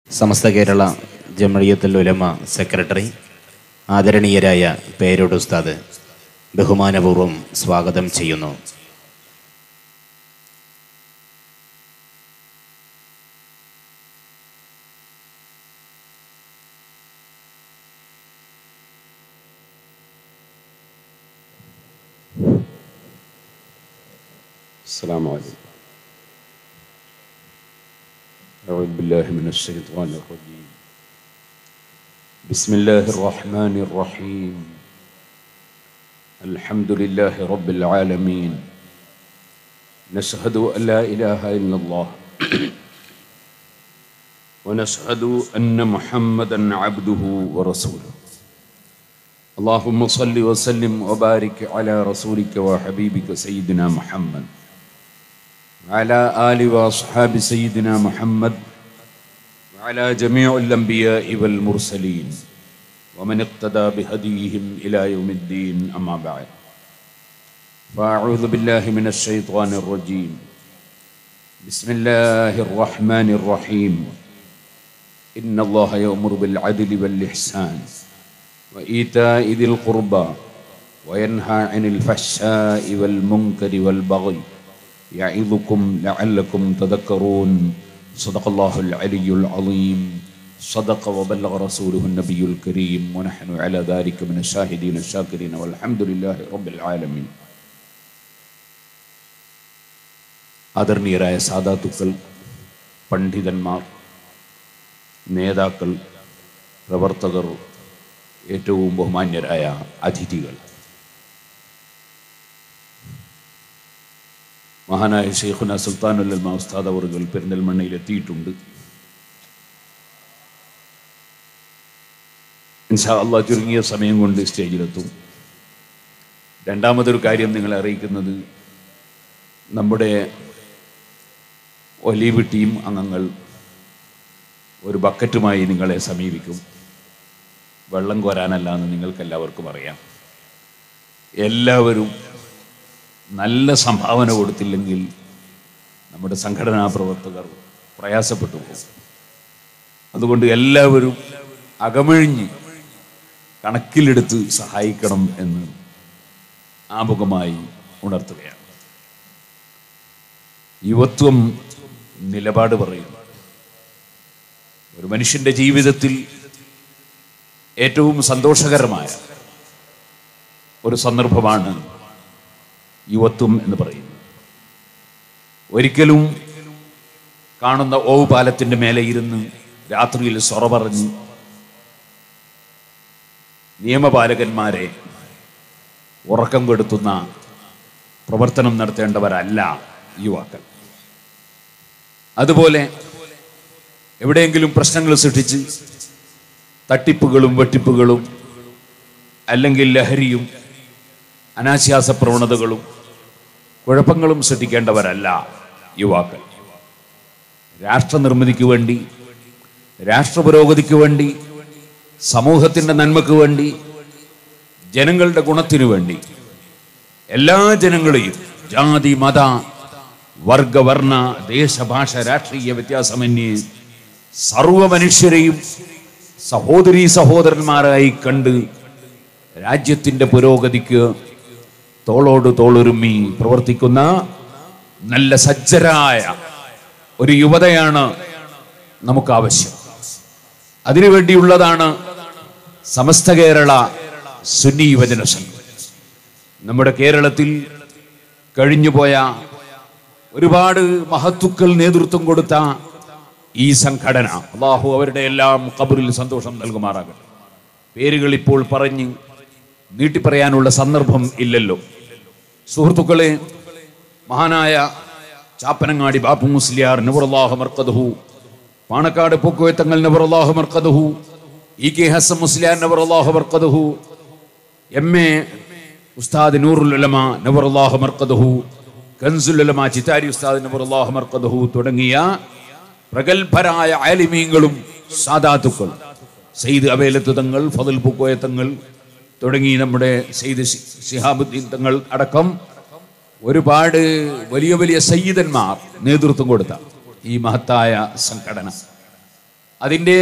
സമസ്ത കേരള ജമഴിയത്തുൽ ഉലമ secretary ആദരണീയരായ പേരോട് ഉസ്താദ് ബഹുമാനപൂർവ്വം സ്വാഗതം ചെയ്യുന്നു السلام عليكم أعوذ بالله من الشيطان الرجيم بسم الله الرحمن الرحيم الحمد لله رب العالمين نشهد أن لا إله إلا الله ونشهد أن محمدا عبده ورسوله اللهم صل وسلم وبارك على رسولك وحبيبك سيدنا محمد وعلى آل وأصحاب سيدنا محمد وعلى جميع الأنبياء والمرسلين ومن اقتدى بهديهم إلى يوم الدين أما بعد فأعوذ بالله من الشيطان الرجيم بسم الله الرحمن الرحيم إن الله يأمر بالعدل والإحسان وإيتاء ذي القربى وينهى عن الفحشاء والمنكر والبغي يعظكم لعلكم تذكرون صدق الله العلي العظيم صدق وبلغ رسوله النبي الكريم ونحن على ذلك من الشاهدين الشاكرين والحمد لله رب العالمين ആദരണീയരായ സാധാത്തുക്കൾ പണ്ഡിതന്മാർ നേതാക്കൾ പ്രവർത്തകർ ഏറ്റവും ബഹുമാന്യരായ അതിഥികൾ മഹാനായ ഷെയ്ഖുന സുൽത്താനുല്ലൽമ ഉസ്താദ് അവറുകൾ പെരിന്തൽമണ്ണയിൽ എത്തിയിട്ടുണ്ട് ഇൻഷാ അള്ളാഹ് ചുരുങ്ങിയ സമയം കൊണ്ട് സ്റ്റേജിലെത്തും രണ്ടാമതൊരു കാര്യം നിങ്ങളെ അറിയിക്കുന്നത് നമ്മുടെ ഒലീവ് ടീം അംഗങ്ങൾ ഒരു ബക്കറ്റുമായി നിങ്ങളെ സമീപിക്കും വെള്ളം കോരാനല്ല എന്ന് നിങ്ങൾക്ക് എല്ലാവർക്കും അറിയാം എല്ലാവരും നല്ല സംഭാവന കൊടുത്തില്ലെങ്കിൽ നമ്മുടെ സംഘടനാ പ്രവർത്തകർ പ്രയാസപ്പെട്ടു പോകും അതുകൊണ്ട് എല്ലാവരും അകമഴിഞ്ഞ് കണക്കിലെടുത്ത് സഹായിക്കണം എന്ന് ആമുഖമായി ഉണർത്തുകയാണ് യുവത്വം നിലപാട് പറയുന്നു ഒരു മനുഷ്യന്റെ ജീവിതത്തിൽ ഏറ്റവും സന്തോഷകരമായ ഒരു സന്ദർഭമാണ് യുവത്വം എന്ന് പറയുന്നത് ഒരിക്കലും കാണുന്ന ഓവ് പാലത്തിന്റെ മേലെ ഇരുന്ന് രാത്രിയിൽ സൊറ പറഞ്ഞ് നിയമപാലകന്മാരെ ഉറക്കം കെടുത്തുന്ന പ്രവർത്തനം നടത്തേണ്ടവരല്ല യുവാക്കൾ അതുപോലെ എവിടെയെങ്കിലും പ്രശ്നങ്ങൾ സൃഷ്ടിച്ച് തട്ടിപ്പുകളും വെട്ടിപ്പുകളും അല്ലെങ്കിൽ ലഹരിയും അനാശ്വാസ പ്രവണതകളും കുഴപ്പങ്ങളും സൃഷ്ടിക്കേണ്ടവരല്ല യുവാക്കൾ രാഷ്ട്ര നിർമ്മിതിക്ക് വേണ്ടി രാഷ്ട്ര പുരോഗതിക്ക് വേണ്ടി സമൂഹത്തിൻ്റെ നന്മയ്ക്ക് വേണ്ടി ജനങ്ങളുടെ ഗുണത്തിനു വേണ്ടി എല്ലാ ജനങ്ങളെയും ജാതി മത വർഗ വർണ്ണ ദേശഭാഷ രാഷ്ട്രീയ വ്യത്യാസമന്യേ സർവ മനുഷ്യരെയും സഹോദരീ സഹോദരന്മാരായി കണ്ട് രാജ്യത്തിൻ്റെ പുരോഗതിക്ക് തോളോട് തോളൊരുമ്മി പ്രവർത്തിക്കുന്ന നല്ല സജ്ജരായ ഒരു യുവതയാണ് നമുക്ക് ആവശ്യം അതിനുവേണ്ടിയുള്ളതാണ് സമസ്ത കേരള സുന്നി യുവജന സംഘം നമ്മുടെ കേരളത്തിൽ കഴിഞ്ഞുപോയ ഒരുപാട് മഹത്തുക്കൾ നേതൃത്വം കൊടുത്ത ഈ സംഘടന അള്ളാഹു അവരുടെ എല്ലാം കബറിൽ സന്തോഷം നൽകുമാറാകട്ടെ പേരുകൾ ഇപ്പോൾ പറഞ്ഞ് നീട്ടിപ്പറയാനുള്ള സന്ദർഭം ഇല്ലല്ലോ സുഹൃത്തുക്കളെ മഹാനായ ചാപ്പനങ്ങാടി ബാപ്പു മുസ്ലിയാർ നബുറല്ലാഹു മർക്കദഹു പാണക്കാട് പൂക്കോയത്തങ്ങൾ നബുറല്ലാഹു മർക്കദഹു ഇ കെ ഹസൻ മുസ്ലിയാർ നബുറല്ലാഹു മർക്കദഹു എം എ ഉസ്താദ് നൂറുൽ ഉലമ നബുറല്ലാഹു മർക്കദഹു കൻസുൽ ഉലമ ചിത്താരി ഉസ്താദ് നബുറല്ലാഹു മർക്കദഹു തുടങ്ങിയ പ്രഗത്ഭരായ ആലിമീങ്ങളും സാദാത്തുക്കളും സെയ്ദ് അവേലത്ത് തങ്ങൾ ഫതൽ പൂക്കോയ തങ്ങൾ തുടങ്ങി നമ്മുടെ സെയ്ദ് ശി- ശിഹാബുദ്ദീൻ തങ്ങൾ അടക്കം ഒരുപാട് വലിയ വലിയ സയ്യിദന്മാർ നേതൃത്വം കൊടുത്ത ഈ മഹത്തായ സംഘടന അതിൻ്റെ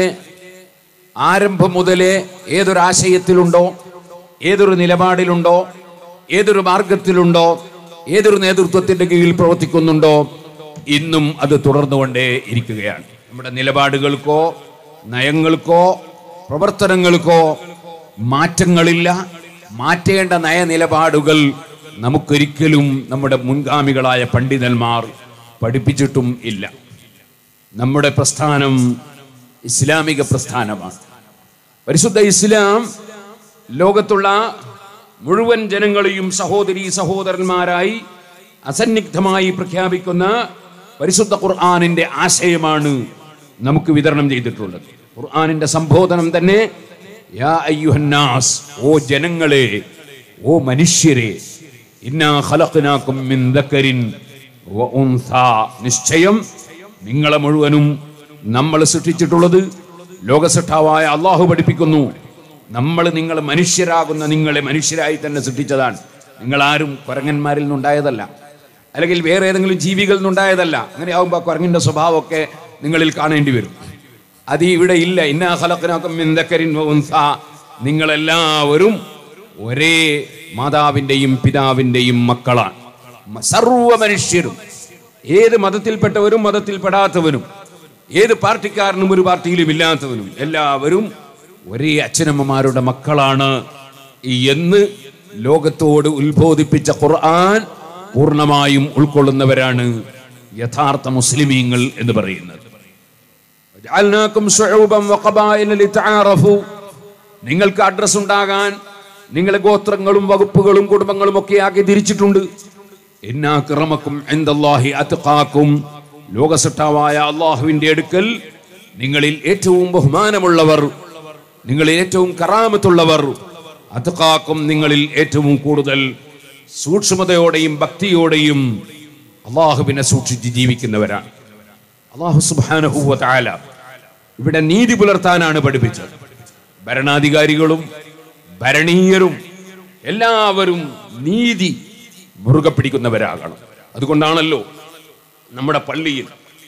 ആരംഭം മുതലേ ഏതൊരാശയത്തിലുണ്ടോ ഏതൊരു നിലപാടിലുണ്ടോ ഏതൊരു മാർഗത്തിലുണ്ടോ ഏതൊരു നേതൃത്വത്തിന്റെ കീഴിൽ പ്രവർത്തിക്കുന്നുണ്ടോ ഇന്നും അത് തുടർന്നുകൊണ്ടേ ഇരിക്കുകയാണ് നമ്മുടെ നിലപാടുകൾക്കോ നയങ്ങൾക്കോ പ്രവർത്തനങ്ങൾക്കോ മാറ്റങ്ങളില്ല മാറ്റേണ്ട നയനിലപാടുകൾ നമുക്കൊരിക്കലും നമ്മുടെ മുൻഗാമികളായ പണ്ഡിതന്മാർ പഠിപ്പിച്ചിട്ടും ഇല്ല നമ്മുടെ പ്രസ്ഥാനം ഇസ്ലാമിക പ്രസ്ഥാനമാണ് പരിശുദ്ധ ഇസ്ലാം ലോകത്തുള്ള മുഴുവൻ ജനങ്ങളെയും സഹോദരി സഹോദരന്മാരായി അസന്നിഗ്ധമായി പ്രഖ്യാപിക്കുന്ന പരിശുദ്ധ ഖുർആാനിന്റെ ആശയമാണ് നമുക്ക് വിതരണം ചെയ്തിട്ടുള്ളത് ഖുർആാനിന്റെ സംബോധനം തന്നെ യാ അയ്യുഹന്നാസ് ഓ ജനങ്ങളെ ഓ മനുഷ്യരെ ഇന്നാ ഖലഖ്നാകും മിൻ ദക്കരിൻ വ ഉൻസാ നിശ്ചയം നിങ്ങളെ മുഴുവനും നമ്മൾ സൃഷ്ടിച്ചിട്ടുള്ളത് ലോകസൃഷ്ടാവായ അള്ളാഹു പഠിപ്പിക്കുന്നു നമ്മൾ നിങ്ങൾ മനുഷ്യരാകുന്ന നിങ്ങളെ മനുഷ്യരായി തന്നെ സൃഷ്ടിച്ചതാണ് നിങ്ങൾ ആരും കുരങ്ങന്മാരിൽ നിന്നുണ്ടായതല്ല അല്ലെങ്കിൽ വേറെ ഏതെങ്കിലും ജീവികളിൽ നിന്നുണ്ടായതല്ല അങ്ങനെ ആകുമ്പോൾ കുരങ്ങിന്റെ സ്വഭാവമൊക്കെ നിങ്ങളിൽ കാണേണ്ടി വരും അത് ഇവിടെ ഇല്ല ഇന്നാ ഖലഖ്നാകും മിൻ ദക്കരിൻ വ ഉൻസാ നിങ്ങളെല്ലാവരും ഒരേ മാതാവിൻ്റെയും പിതാവിൻ്റെയും മക്കളാണ് മ- സർവ്വ മനുഷ്യരും ഏത് മതത്തിൽപ്പെട്ടവരും മതത്തിൽപ്പെടാത്തവരും ഏത് പാർട്ടിക്കാരനും ഒരു പാർട്ടിയിലും ഇല്ലാത്തവനും എല്ലാവരും ഒരേ അച്ഛനമ്മമാരുടെ മക്കളാണ് എന്ന് ലോകത്തോട് ഉത്ബോധിപ്പിച്ച ഖുർആൻ പൂർണ്ണമായും ഉൾക്കൊള്ളുന്നവരാണ് യഥാർത്ഥ മുസ്ലിമീങ്ങൾ എന്ന് പറയുന്നത് وجعلناكم شعوبا وقبائل لتعارفوا നിങ്ങൾക്ക് അഡ്രസ് ഉണ്ടാകാൻ നിങ്ങളെ ഗോത്രങ്ങളും വകുപ്പുകളും കുടുംബങ്ങളും ഒക്കെ ആക്കി തിരിച്ചിട്ടുണ്ട് എന്നാക്രമക്കും എന്തല്ലാഹി അത്കാക്കും ലോകസട്ടാവായ അള്ളാഹുവിന്റെ അടുക്കൽ നിങ്ങളിൽ ഏറ്റവും ബഹുമാനമുള്ളവർ നിങ്ങളിൽ ഏറ്റവും കറാമത്തുള്ളവർ അത്കാക്കും നിങ്ങളിൽ ഏറ്റവും കൂടുതൽ സൂക്ഷ്മതയോടെയും ഭക്തിയോടെയും അള്ളാഹുവിനെ സൂക്ഷിച്ച് ജീവിക്കുന്നവരാണ് അള്ളാഹു സുബാനഹുവ താല ഇവിടെ നീതി പുലർത്താനാണ് പഠിപ്പിച്ചത് ഭരണാധികാരികളും ഭരണീയരും എല്ലാവരും നീതി മുറുകെ പിടിക്കുന്നവരാകണം അതുകൊണ്ടാണല്ലോ നമ്മുടെ പള്ളിയിൽ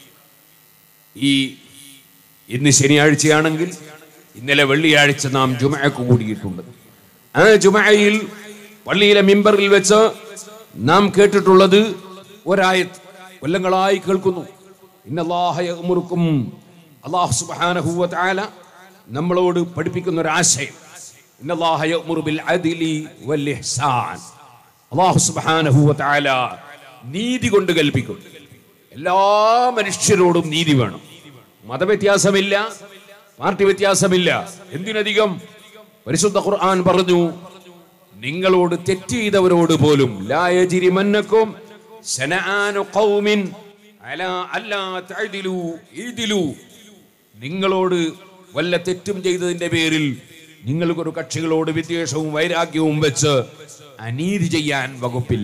ഈ ഇന്ന് ശനിയാഴ്ചയാണെങ്കിൽ ഇന്നലെ വെള്ളിയാഴ്ച നാം ജുമഅക്ക് കൂടിയിട്ടുണ്ട് ആ ജുമഅയിൽ പള്ളിയിലെ മിമ്പറിൽ വെച്ച് നാം കേട്ടിട്ടുള്ളത് ഒരായത്ത് കൊല്ലങ്ങളായി കേൾക്കുന്നു ഇന്നല്ലാഹ യഅ്മുറുക്കും അല്ലാഹു സുബ്ഹാനഹു വ തആല നമ്മളോട് പഠിപ്പിക്കുന്ന ഒരു ആശയം ഇന്നല്ലാഹ യഅ്മുറു ബിൽ അദ്ലി വൽ ഇഹ്സാൻ അല്ലാഹു സുബ്ഹാനഹു വ തആല നീതി കൊണ്ട് കൽപ്പിക്കും എല്ലാ മനുഷ്യരോടും നീതി വേണം മതവ്യത്യാസമില്ല പാർട്ടി വ്യത്യാസമില്ല എന്തിനധികം പരിശുദ്ധ ഖുർആൻ പറഞ്ഞു നിങ്ങളോട് തെറ്റ് ചെയ്തവരോട് പോലും ലാ യജ്രിമന്നക്കും ശനആനു ഖൗമിൻ അലാ അല്ലാ തഅദിലു ഇദിലു നിങ്ങളോട് വല്ല തെറ്റും ചെയ്തതിന്റെ പേരിൽ നിങ്ങൾക്കൊരു കക്ഷികളോട് വിദ്വേഷവും വൈരാഗ്യവും വെച്ച് അനീതി ചെയ്യാൻ വകുപ്പില്ല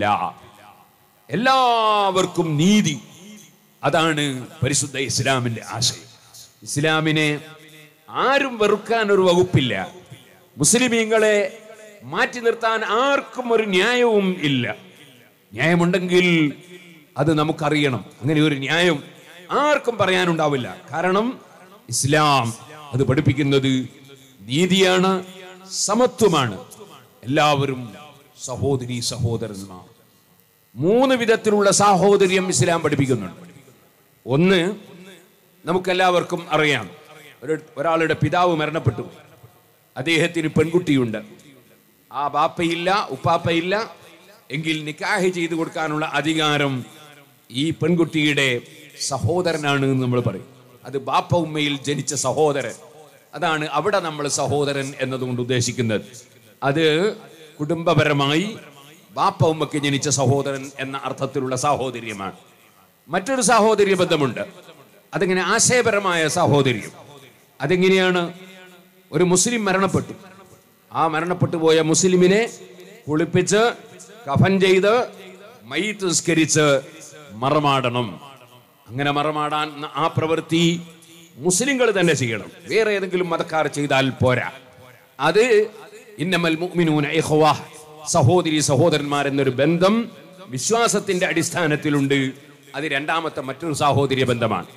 എല്ലാവർക്കും നീതി അതാണ് പരിശുദ്ധ ഇസ്ലാമിന്റെ ആശയം ഇസ്ലാമിനെ ആരും വെറുക്കാൻ ഒരു വകുപ്പില്ല മുസ്ലിമീങ്ങളെ മാറ്റി നിർത്താൻ ആർക്കും ഒരു ന്യായവും ഇല്ല ന്യായമുണ്ടെങ്കിൽ അത് നമുക്കറിയണം അങ്ങനെ ഒരു ന്യായം ആർക്കും പറയാനുണ്ടാവില്ല കാരണം ഇസ്ലാം അത് പഠിപ്പിക്കുന്നത് നീതിയാണ് സമത്വമാണ് എല്ലാവരും സഹോദരി സഹോദരന്മാർ മൂന്ന് വിധത്തിലുള്ള സാഹോദര്യം ഇസ്ലാം പഠിപ്പിക്കുന്നുണ്ട് ഒന്ന് നമുക്കെല്ലാവർക്കും അറിയാം ഒരു ഒരാളുടെ പിതാവ് മരണപ്പെട്ടു അദ്ദേഹത്തിന് പെൺകുട്ടിയുണ്ട് ആ ബാപ്പയില്ല ഉപ്പാപ്പയില്ല എങ്കിൽ നിക്കാഹ് ചെയ്തു കൊടുക്കാനുള്ള അധികാരം ഈ പെൺകുട്ടിയുടെ സഹോദരനാണ് എന്ന് നമ്മൾ പറയും അത് ബാപ്പ ഉമ്മയിൽ ജനിച്ച സഹോദരൻ അതാണ് അവിടെ നമ്മൾ സഹോദരൻ എന്നതുകൊണ്ട് ഉദ്ദേശിക്കുന്നത് അത് കുടുംബപരമായി ബാപ്പ ഉമ്മക്ക് ജനിച്ച സഹോദരൻ എന്ന അർത്ഥത്തിലുള്ള സാഹോദര്യമാണ് മറ്റൊരു സാഹോദര്യ ബന്ധമുണ്ട് അതിങ്ങനെ ആശയപരമായ സാഹോദര്യം അതെങ്ങനെയാണ് ഒരു മുസ്ലിം മരണപ്പെട്ടു ആ മരണപ്പെട്ടു പോയ മുസ്ലിമിനെ കുളിപ്പിച്ച് കഫൻ ചെയ്ത് മയ്യത്ത് നിസ്കരിച്ച് മറമാടണം അങ്ങനെ മറമാടാൻ ആ പ്രവൃത്തി മുസ്ലിങ്ങൾ തന്നെ ചെയ്യണം വേറെ ഏതെങ്കിലും മതക്കാർ ചെയ്താൽ പോരാ അത് ഇന്നമൽ മുഅ്മിനൂന ഇഖ്വ സഹോദരി സഹോദരന്മാരെന്നൊരു ബന്ധം വിശ്വാസത്തിന്റെ അടിസ്ഥാനത്തിലുണ്ട് അത് രണ്ടാമത്തെ മറ്റൊരു സാഹോദര്യ ബന്ധമാണ്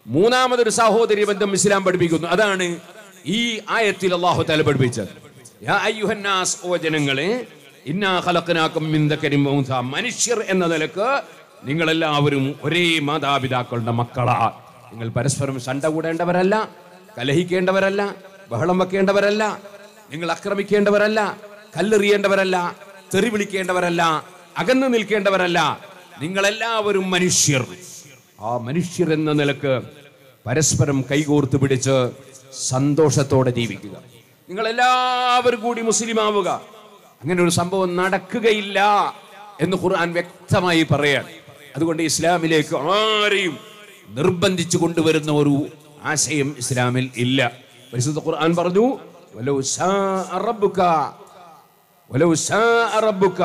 മൂന്നാമതൊരു സാഹോദര്യ ബന്ധം ഇസ്ലാം പഠിപ്പിക്കുന്നു അതാണ് ഈ ആയത്തിൽ അള്ളാഹു തല പഠിപ്പിച്ചത് യാ അയ്യുഹന്നാസ് ഓ ജനങ്ങളെ ഇന്നാ ഖലഖനാക്കും മിൻ ദക്കരിൻ വ ഉൻസാ. മനുഷ്യർ എന്ന നിലക്ക് നിങ്ങളെല്ലാവരും ഒരേ മാതാപിതാക്കളുടെ മക്കളാ നിങ്ങൾ പരസ്പരം ശണ്ട കൂടേണ്ടവരല്ല കലഹിക്കേണ്ടവരല്ല ബഹളം വെക്കേണ്ടവരല്ല നിങ്ങൾ ആക്രമിക്കേണ്ടവരല്ല കല്ലെറിയേണ്ടവരല്ല തെറി വിളിക്കേണ്ടവരല്ല അകന്നു നിൽക്കേണ്ടവരല്ല നിങ്ങളെല്ലാവരും മനുഷ്യർ ആ മനുഷ്യർ എന്ന നിലക്ക് പരസ്പരം കൈകോർത്ത് പിടിച്ച് സന്തോഷത്തോടെ ജീവിക്കുക നിങ്ങൾ എല്ലാവരും കൂടി മുസ്ലിം ആവുക അങ്ങനെ ഒരു സംഭവം നടക്കുകയില്ല എന്ന് ഖുർആൻ വ്യക്തമായി പറയാൻ അതുകൊണ്ട് ഇസ്ലാമിലേക്ക് ആരെയും നിർബന്ധിച്ചു കൊണ്ടുവരുന്ന ഒരു ആശയം ഇസ്ലാമിൽ ഇല്ല പരിശുദ്ധ ഖുർആൻ പറഞ്ഞു വലൗ ശാഅ റബ്ബുക വലൗ ശാഅ റബ്ബുക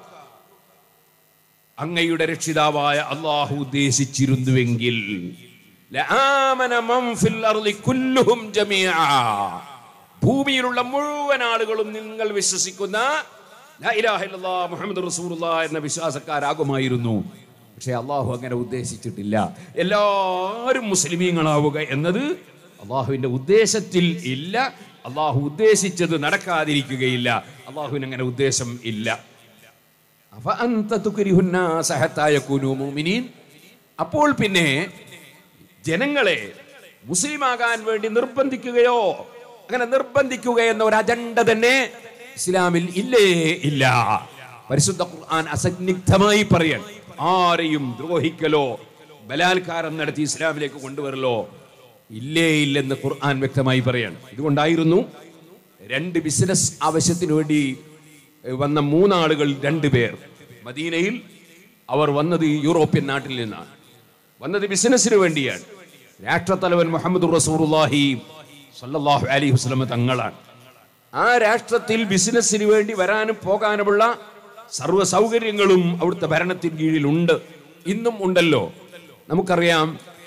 അങ്ങയുടെ രക്ഷിതാവായ അള്ളാഹു ഉദ്ദേശിച്ചിരുന്നുവെങ്കിൽ ലആമന മൻ ഫിൽ അർളി കുല്ലുഹും ജമീഅ. ഭൂമിയിലുള്ള മുഴുവൻ ആളുകളും നിങ്ങൾ വിശ്വസിക്കുന്ന ലാ ഇലാഹ ഇല്ലല്ലാഹ് മുഹമ്മദ് റസൂലുള്ളാഹ് എന്ന വിശ്വാസക്കാരാകുമായിരുന്നു പക്ഷെ അള്ളാഹു അങ്ങനെ ഉദ്ദേശിച്ചിട്ടില്ല എല്ലാവരും മുസ്ലിമീങ്ങളാവുക എന്നത് അള്ളാഹുവിന്റെ ഉദ്ദേശത്തിൽ ഇല്ല അള്ളാഹു ഉദ്ദേശിച്ചത് നടക്കാതിരിക്കുകയില്ല അള്ളാഹുവിന് അങ്ങനെ ഉദ്ദേശം ഇല്ല അഫഅന്ത തുക്രിഹു الناس حتى يكونوا مؤمنين? അപ്പോൾ പിന്നെ ജനങ്ങളെ മുസ്ലിമാകാൻ വേണ്ടി നിർബന്ധിക്കുകയോ അങ്ങനെ നിർബന്ധിക്കുക എന്ന ഒരു അജണ്ട തന്നെ ഇസ്ലാമിൽ ഇല്ലേ ഇല്ല പരിശുദ്ധ ഖുർആൻ അസന്നിഗ്ധമായി പറയാൻ ആരെയും ദ്രോഹിക്കലോ ബലാത്കാരം നടത്തി ഇസ്ലാമിലേക്ക് കൊണ്ടുവരലോ ഇല്ലേ ഇല്ലെന്ന് ഖുർആൻ വ്യക്തമായി പറയാൻ ഇതുകൊണ്ടായിരുന്നു രണ്ട് ബിസിനസ് ആവശ്യത്തിന് വേണ്ടി ഏഹ്, വന്ന മൂന്നാളുകൾ രണ്ട് പേർ മദീനയിൽ അവർ വന്നത് യൂറോപ്യൻ നാട്ടിൽ നിന്നാണ് വന്നത് ബിസിനസ്സിന് വേണ്ടിയാണ് രാഷ്ട്രത്തലവൻ മുഹമ്മദ് റസൂറുല്ലാഹി സല്ലല്ലാഹു അലൈഹി വസല്ലം തങ്ങളാണ് ആ രാഷ്ട്രത്തിൽ ബിസിനസ്സിന് വേണ്ടി വരാനും പോകാനുമുള്ള സർവ്വ സൗകര്യങ്ങളും അവിടുത്തെ ഭരണത്തിന് കീഴിലുണ്ട് ഇന്നും ഉണ്ടല്ലോ നമുക്കറിയാം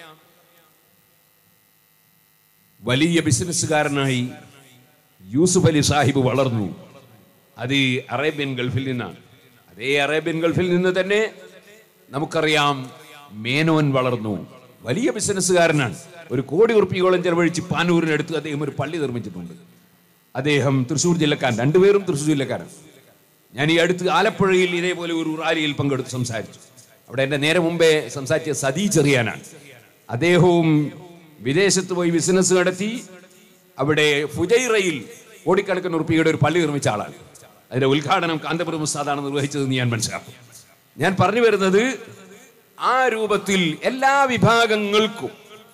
വലിയ ബിസിനസ്സുകാരനായി യൂസുഫ് അലി സാഹിബ് വളർന്നു അത് അറേബ്യൻ ഗൾഫിൽ നിന്നാണ് അതേ അറേബ്യൻ ഗൾഫിൽ നിന്ന് തന്നെ നമുക്കറിയാം മേനോൻ വളർന്നു വലിയ ബിസിനസ്സുകാരനാണ് ഒരു കോടി ഉറുപ്പിയോളം ചെലവഴിച്ച് പാനൂരിനടുത്ത് അദ്ദേഹം ഒരു പള്ളി നിർമ്മിച്ചിട്ടുണ്ട് അദ്ദേഹം തൃശ്ശൂർ ജില്ലക്കാരൻ രണ്ടുപേരും തൃശ്ശൂർ ജില്ലക്കാരൻ ഞാൻ ഈ അടുത്ത് ആലപ്പുഴയിൽ ഇതേപോലെ ഒരു റാലിയിൽ പങ്കെടുത്ത് സംസാരിച്ചു അവിടെ എൻ്റെ നേരെ മുമ്പേ സംസാരിച്ച സതീ ചെറിയാനാണ് അദ്ദേഹവും വിദേശത്ത് പോയി ബിസിനസ് നടത്തി അവിടെ ഫുജൈറയിൽ കോടിക്കണക്കിന് ഉറുപ്പിയുടെ ഒരു പള്ളി നിർമ്മിച്ച ആളാണ് അതിന്റെ ഉദ്ഘാടനം കാന്തപുരം ഉസ്താദാണ് നിർവഹിച്ചതെന്ന് ഞാൻ മനസ്സിലാക്കും ഞാൻ പറഞ്ഞു വരുന്നത് ആ രൂപത്തിൽ എല്ലാ വിഭാഗങ്ങൾക്കും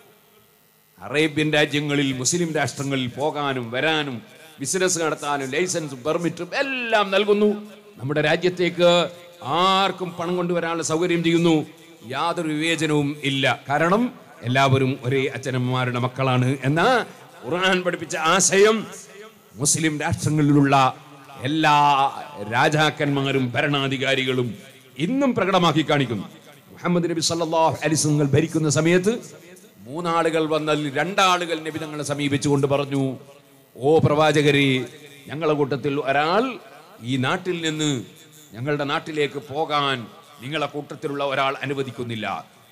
അറേബ്യൻ രാജ്യങ്ങളിൽ മുസ്ലിം രാഷ്ട്രങ്ങളിൽ പോകാനും വരാനും ബിസിനസ് നടത്താനും ലൈസൻസും പെർമിറ്റും എല്ലാം നൽകുന്നു നമ്മുടെ രാജ്യത്തേക്ക് ആർക്കും പണം കൊണ്ടുവരാനുള്ള സൗകര്യം ചെയ്യുന്നു യാതൊരു വിവേചനവും ഇല്ല കാരണം എല്ലാവരും ഒരേ അച്ഛനമ്മമാരുടെ മക്കളാണ് എന്ന ഖുർആൻ പഠിപ്പിച്ച ആശയം മുസ്ലിം രാഷ്ട്രങ്ങളിലുള്ള എല്ലാ രാജാക്കന്മാരും ഭരണാധികാരികളും ഇന്നും പ്രകടമാക്കി കാണിക്കുന്നു മുഹമ്മദ് നബി സല്ലല്ലാഹു അലൈഹി വസല്ലം ഭരിക്കുന്ന സമയത്ത് മൂന്നാളുകൾ വന്നതിൽ രണ്ടാളുകൾ നബി തങ്ങളെ സമീപിച്ചുകൊണ്ട് പറഞ്ഞു ഓ പ്രവാചകരെ ഞങ്ങളുടെ കൂട്ടത്തിൽ ഒരാൾ ഈ നാട്ടിൽ നിന്ന് ഞങ്ങളുടെ നാട്ടിലേക്ക് പോകാൻ നിങ്ങളെ കൂട്ടത്തിലുള്ള ഒരാൾ അനുവദിക്കുന്നില്ല